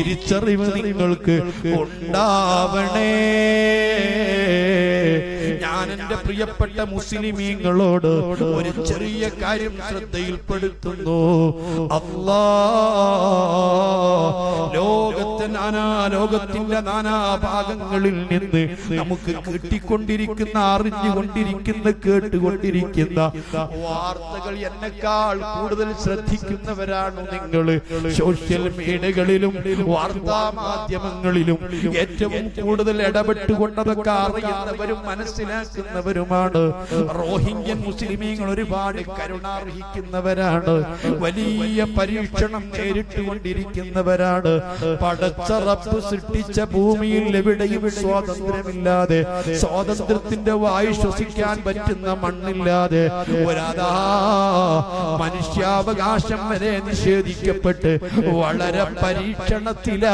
തിരിച്ചറിവ് നിങ്ങൾക്ക് ഉണ്ടാവണേ ഞാൻ ഞാൻ എന്റെ പ്രിയപ്പെട്ട മുസ്ലിമീങ്ങളോട് ഒരു ചെറിയ കാര്യം ശ്രദ്ധയിൽപ്പെടുത്തുന്നു അല്ലാ ലോകത്തെ നാനാ ലോകത്തിന്റെ നാനാ ഭാഗങ്ങളിൽ നിന്ന് നമുക്ക് കിട്ടിക്കൊണ്ടിരിക്കുന്ന അറിഞ്ഞുകൊണ്ടിരിക്കുന്ന കേട്ടുകൊണ്ടിരിക്കുന്ന വാർത്തകൾ എന്നെക്കാൾ കൂടുതൽ ശ്രദ്ധിക്കുന്നവരാണ് നിങ്ങൾ സോഷ്യൽ മീഡിയകളിലും വാർത്താ മാധ്യമങ്ങളിലും ഏറ്റവും കൂടുതൽ ഇടപെട്ടുകൊണ്ടതൊക്കെ അറിയുന്നവരും മനസ്സിലാക്കുന്നവരുമാണ് റോഹിംഗ്യൻ മുസ്ലിമീങ്ങൾ ഒരുപാട് കരുണാർഹിക്കുന്നവരാണ് വലിയ പരീക്ഷണം നേരിട്ടുകൊണ്ടിരിക്കുന്നവരാണ് പടച്ച റബ്ബ് സൃഷ്ടിച്ച ഭൂമിയിൽ എവിടെയും സ്വാതന്ത്ര്യമില്ലാതെ സ്വാതന്ത്ര്യത്തിന്റെ വായു ശ്വസിക്കാൻ പറ്റുന്ന മണ്ണില്ലാതെ ഒരാതാ മനുഷ്യാവകാശം വരെ നിഷേധിക്കപ്പെട്ട് വളരെ പരീക്ഷണത്തിലാ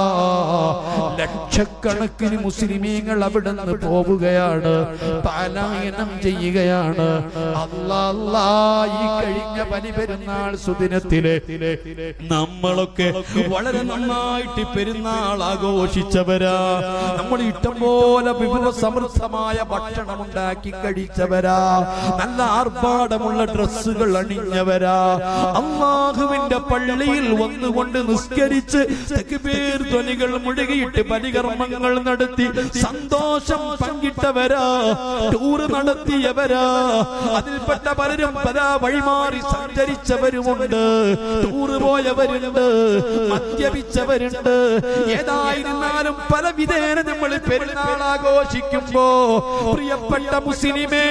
ലക്ഷക്കണക്കിന് മുസ്ലിമീങ്ങൾ അവിടെ നിന്ന് പോവുകയാണ് പലായനം ചെയ്യുകയാണ് അല്ലാ അല്ലാ ഈ കഴിഞ്ഞ ബലി പെരുന്നാൾ സുദിനത്തിലെ നമ്മളൊക്കെ വളരെ നന്നായിട്ട് പെരുന്നാൾ ആഘോഷിച്ചവരാ നമ്മൾ ഇഷ്ടം പോലെ വിഭവ സമൃദ്ധമായ ഭക്ഷണം ഉണ്ടാക്കി കഴിച്ചവരാ നല്ല ആർഭാടമുള്ള ഡ്രസ്സുകൾ അണിഞ്ഞവരാ അള്ളാഹുവിന്റെ പള്ളിയിൽ വന്നുകൊണ്ട് നിസ്കരിച്ച് തെക്കുപേർ ധ്വനികൾ മുഴുകിയിട്ട് ബലികർമ്മങ്ങൾ നടത്തി സന്തോഷം പങ്കിട്ടവരാ ടൂർ നടത്തിയവരാ അതിൽപ്പെട്ട പലരും പല വഴിമാറി സഞ്ചരിച്ചവരുമുണ്ട് ടൂർ പോയവരുണ്ട് മദ്യപിച്ചവരുണ്ട് ഏതായിരുന്നാലും പല വിധേന നമ്മൾ പെരുന്നാൾ ആഘോഷിക്കുമ്പോ പ്രിയപ്പെട്ട മുസ്ലിമേ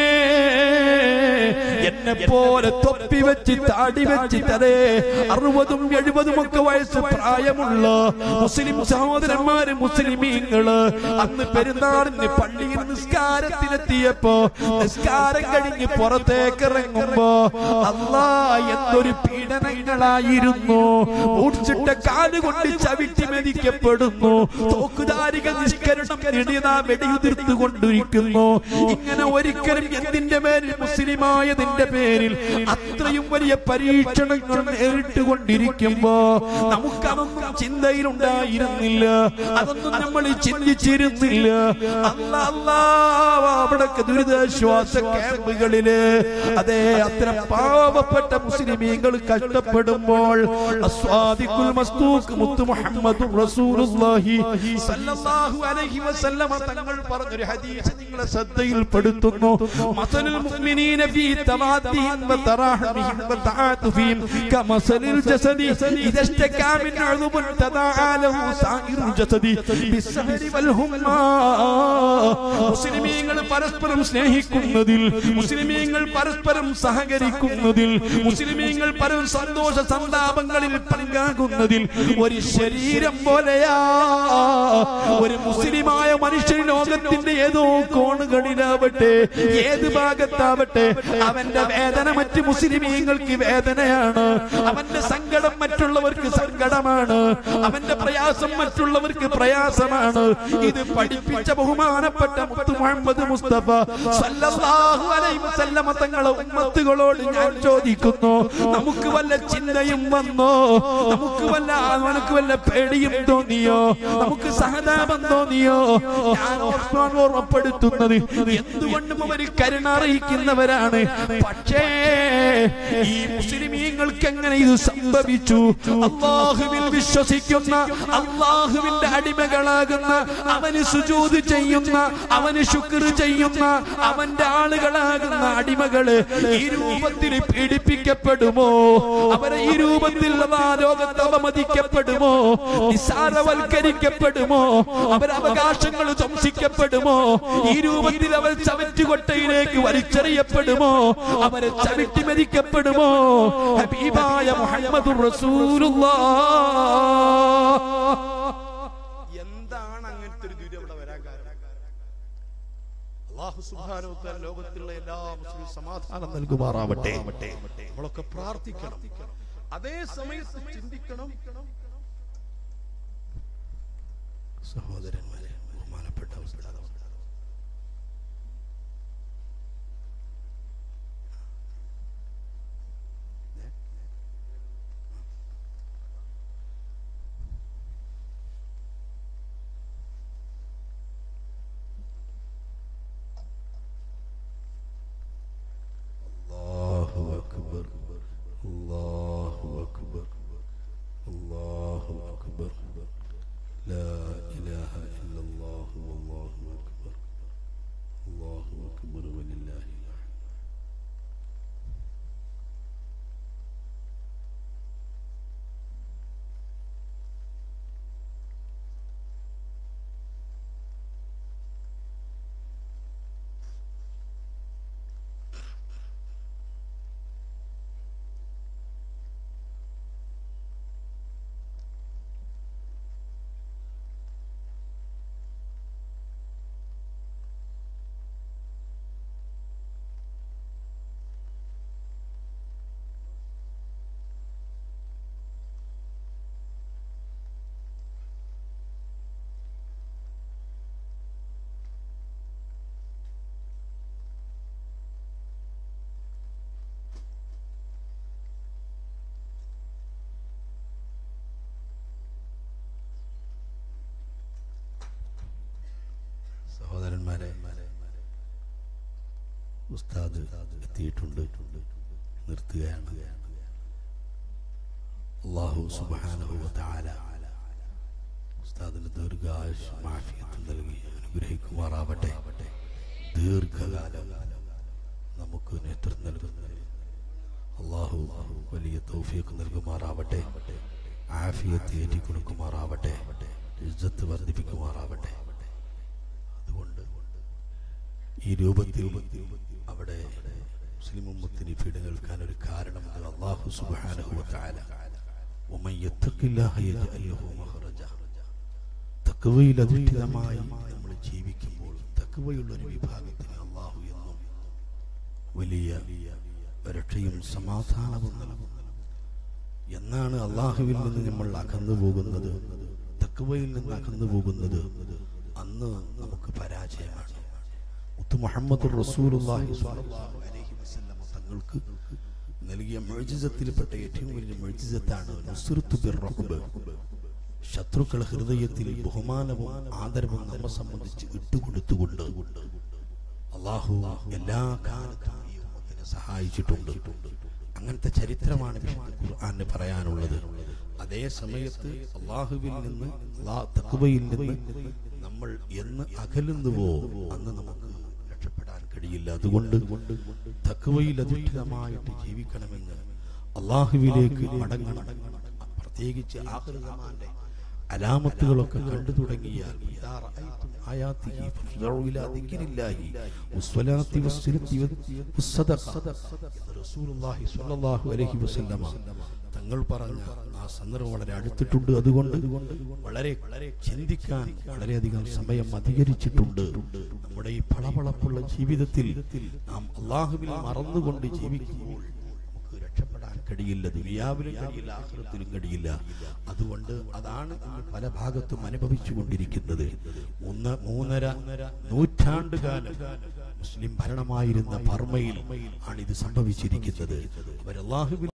എന്നെ പോലെ തൊപ്പി വെച്ച് താടി വെച്ച് തലേ അറുപതും എഴുപതും ഒക്കെ വയസ്സ് പ്രായമുള്ള മുസ്ലിം സഹോദരന്മാര് മുസ്ലിമീങ്ങള് അന്ന് പെരുന്നാളിന് പള്ളിയിൽ നിസ്കാരത്തിനെത്തിയപ്പോ നിസ്കാരം കഴിഞ്ഞ് പുറത്തേക്ക് ഇറങ്ങുമ്പോ അല്ലാ എന്തൊരു പീഡനങ്ങളായിരുന്നു മൂർച്ചിട്ട കാലുകൊണ്ട് ചവിട്ടി മെതിക്കപ്പെടുന്നു തോക്കുധാരികൾ നിഷ്കരണം നേടിയതാ വെടിയുതിർത്തു കൊണ്ടിരിക്കുന്നു ഇങ്ങനെ ഒരിക്കലും എന്തിന്റെ പേരിൽ മുസ്ലിമായതിന്റെ പേരിൽ അത്രയും വലിയ പരീക്ഷണങ്ങൾ നേരിട്ട് കൊണ്ടിരിക്കുമ്പോ നമുക്കതൊന്നും ചിന്തയിലുണ്ടായിരുന്നില്ല അതൊന്നും നമ്മൾ ചിന്തിച്ചിരുന്നില്ല അല്ല അല്ലാ അവിടൊക്കെ ദുരിതാശ്വാസ ക്യാമ്പുകളില് അതെ അത്തരം പാവപ്പെട്ട മുസ്ലിമീങ്ങൾ കഷ്ടപ്പെടുമ്പോൾ അസ്വാദിക്കുൽ മസ്തൂക്ക് മുത്തു മുഹമ്മദ് റസൂലുള്ളാഹി സല്ലല്ലാഹു അലൈഹി വസല്ലമ തങ്ങൾ പറഞ്ഞൊരു ഹദീസ് നിങ്ങളെ ശ്രദ്ധയിൽപ്പെടുത്തുന്നു മസലുൽ മുഅ്മിനീന ഫീ തവാദ്ദിഹിം വതറാഹമിഹിം വതആതുഫിഹിം കമസലിൽ ജസദി ഇദാ ഇസ്തകാ മിൻ ഉളുബൻ തദാഅ ലഹു സായിറുൽ ജസദി ബിസ്സഹരി വൽ ഹുമ്മാ മുസ്ലിമീങ്ങൾ പരസ്പരം സ്നേഹിക്കുന്നതിൽ മുസ്ലിമീങ്ങൾ പരസ്പരം സഹകരിക്കുന്നതിൽ മുസ്ലിമീങ്ങൾ പരം സന്തോഷ സന്താപങ്ങളിൽ പങ്കാകുന്നതിൽ ഒരു ശരീരം പോലെയാ ഒരു മുസ്ലിമായ മനുഷ്യൻ ലോകത്തിന്റെ ഏതോ കോണുകളിലാവട്ടെ ഏത് ഭാഗത്താവട്ടെ അവന്റെ വേദന മറ്റ് മുസ്ലിമീങ്ങൾക്ക് വേദനയാണ് അവന്റെ സങ്കടം മറ്റുള്ളവർക്ക് സങ്കടമാണ് അവന്റെ പ്രയാസം മറ്റുള്ളവർക്ക് പ്രയാസമാണ് ഇത് പഠിപ്പിച്ച ബഹുമാനപ്പെട്ട മുത്തു മുഹമ്മദ് മുസ്തഫ സല്ലല്ലാഹു അലൈഹി വസല്ലമ തങ്ങളെ ഉമ്മത്തുകളോട് ഞാൻ ചോദിക്കുന്നു നമുക്ക് വല്ല ചിന്തയും വന്നോ നമുക്ക് വല്ല നമുക്ക് വല്ല പേടിയും തോന്നിയോ നമുക്ക് സഹതാപം തോന്നിയോ ഞാൻ ഓർക്കാൻ ഓർമ്മപ്പെടുത്തുന്നത് എന്തുകൊണ്ടും അവർ കരുണ അറിയിക്കുന്നവരാണ് പക്ഷേ ഈ മുസ്ലിമീങ്ങൾക്ക് എങ്ങനെ ഇത് സംഭവിച്ചു അള്ളാഹുവിൽ വിശ്വസിക്കുന്ന അള്ളാഹുവിന്റെ അടിമകളാകുന്ന അവന് സുജൂത് ചെയ്യുന്ന അവന് ശുക്ർ ചെയ്യുന്ന അവന്റെ ആളുകളാകുന്ന അടിമകള് ഈ രൂപത്തിൽ പീഡിപ്പിക്കപ്പെടുമോ അവരെ ഈ രൂപത്തിൽ ആ ലോകത്ത് അവമതിക്കപ്പെടുമോ നിസ്സാരവൽക്കരിക്കപ്പെടുമോ അവരെ അവകാശങ്ങൾ ധ്വംസിക്കപ്പെടുമോ ഈ രൂപത്തിൽ അവർ ചവറ്റുകൊട്ടയിലേക്ക് വലിച്ചെറിയപ്പെടുമോ അവരെ ചവിട്ടി മരിക്കപ്പെടുമോ ഹബീബായ മുഹമ്മദ് എന്താണ് അങ്ങനത്തെ ഒരു ദുരിതം ഇവിടെ വരാൻ കാരണം അള്ളാഹു സുബ്ഹാനഹു വ തആല ലോകത്തിലുള്ള എല്ലാ മുസ്ലിം സമാധാനം നൽകുമാറാവട്ടെ നമ്മളൊക്കെ പ്രാർത്ഥിക്കണം അതേ സമയത്ത് ചിന്തിക്കണം സഹോദരന്മാരെ ബഹുമാനപ്പെട്ട ഉസ്താദ്. ഉസ്താദ് എത്തിയിട്ടുണ്ട് നിർത്തുകയാണ് അള്ളാഹു സുബ്ഹാനഹു വ തആല ഉസ്താദിന് ദീർഘായുഷ് മാഫിയത്ത് നൽകി അനുഗ്രഹിക്കുമാറാവട്ടെ ദീർഘകാലം നമുക്ക് നേതൃത്വം നൽകുന്നതിന് അള്ളാഹു വലിയ തൗഫീഖ് നൽകുമാറാവട്ടെ ആഫിയത്ത് ഏറ്റിക്കൊടുക്കുമാറാവട്ടെ ഇജ്ജത്ത് വർദ്ധിപ്പിക്കുമാറാവട്ടെ അതുകൊണ്ട് ഈ രൂപത്തിൽ അവിടെ മുസ്ലിം ഉമ്മത്തിന് പീഡ് കേൾക്കാൻ ഒരു കാരണം അള്ളാഹു സുബ്ഹാനഹു വ തആല ومن يتق الله يجعل له مخرجا തക്വയിൽ അധിഷ്ഠിതമായി നമ്മൾ ജീവിക്കുമ്പോൾ തക്വയുള്ള ഒരു വിഭാഗത്തിന് അള്ളാഹു എന്നും വലിയ രക്ഷയും സമാധാനവും നൽകും എന്നാണ് അള്ളാഹുവിൽ നിന്ന് നമ്മൾ അകന്നു പോകുന്നത് തക്വയിൽ നിന്ന് അകന്നു പോകുന്നത് അന്ന് നമുക്ക് പരാജയമാണ് മുത്തു മുഹമ്മദ് റസൂലുള്ളാഹി സ്വല്ലല്ലാഹു അലൈഹി വസല്ലം തങ്ങൾക്ക് നൽകിയ മുഅ്ജിസത്തിൽപ്പെട്ട ഏറ്റവും വലിയ മുഅ്ജിസത്താണ് നുസ്റത്തു ബിർറഹ്ബ് ശത്രുക്കളെ ഹൃദയത്തിൽ ബഹുമാനവും ആദരവും നമ്മെ സംബന്ധിച്ച് ഇട്ടുകൊടുത്തുകൊണ്ട് അള്ളാഹു എല്ലാ കാലത്തും ഈ ഉമ്മത്തിനെ സഹായിച്ചിട്ടുണ്ട് അങ്ങനത്തെ ചരിത്രമാണ് വിശുദ്ധ ഖുർആന് പറയാനുള്ളത് അതേ സമയത്ത് അള്ളാഹുവിൽ നിന്ന് അള്ളാഹ് തഖ്വയിൽ നിന്ന് നമ്മൾ എന്ന് അകലുന്നുവോ അന്ന് നമുക്ക് രക്ഷപ്പെടാൻ കഴിയില്ല അതുകൊണ്ട് തഖ്വയിൽ അധിഷ്ഠിതമായിട്ട് ജീവിക്കണമെന്ന് അള്ളാഹുവിലേക്ക് മടങ്ങണം പ്രത്യേകിച്ച് ആഹൃതമാന്റെ അലാമത്തുകളൊക്കെ കണ്ടു തുടങ്ങിയാൽ ഇദാ റഅയ്തും ആയാതിഹി ഫഫ്ദഉ ഇലാ ദിക്രില്ലാഹി വസ്സലാത്തി വസ്സിലത്തി വസ്സദഖ എന്ന് റസൂലുള്ളാഹി സ്വല്ലല്ലാഹു അലൈഹി വസല്ലമ തങ്ങൾ പറഞ്ഞ ആ സന്ദർഭം വളരെ അടുത്തിട്ടുണ്ട് അതുകൊണ്ട് വളരെ ചിന്തിക്കാൻ വളരെയധികം സമയം അധികരിച്ചിട്ടുണ്ട് നമ്മുടെ ഈ പളപളപ്പുള്ള ജീവിതത്തിൽ നാം അള്ളാഹുവിൽ മറന്നുകൊണ്ട് ജീവിക്കുമ്പോൾ നമുക്ക് രക്ഷപ്പെടാൻ കഴിയില്ല ദുനിയാവിലും കഴിയില്ല ആഹ്റത്തിലും കഴിയില്ല അതുകൊണ്ട് അതാണ് ഇന്ന് പല ഭാഗത്തും അനുഭവിച്ചു കൊണ്ടിരിക്കുന്നത് മൂന്ന് മൂന്നര നൂറ്റാണ്ട് കാലം മുസ്ലിം ഭരണമായിരുന്ന ബർമയിൽ ആണ് ഇത് സംഭവിച്ചിരിക്കുന്നത് അവർ അള്ളാഹുവിൽ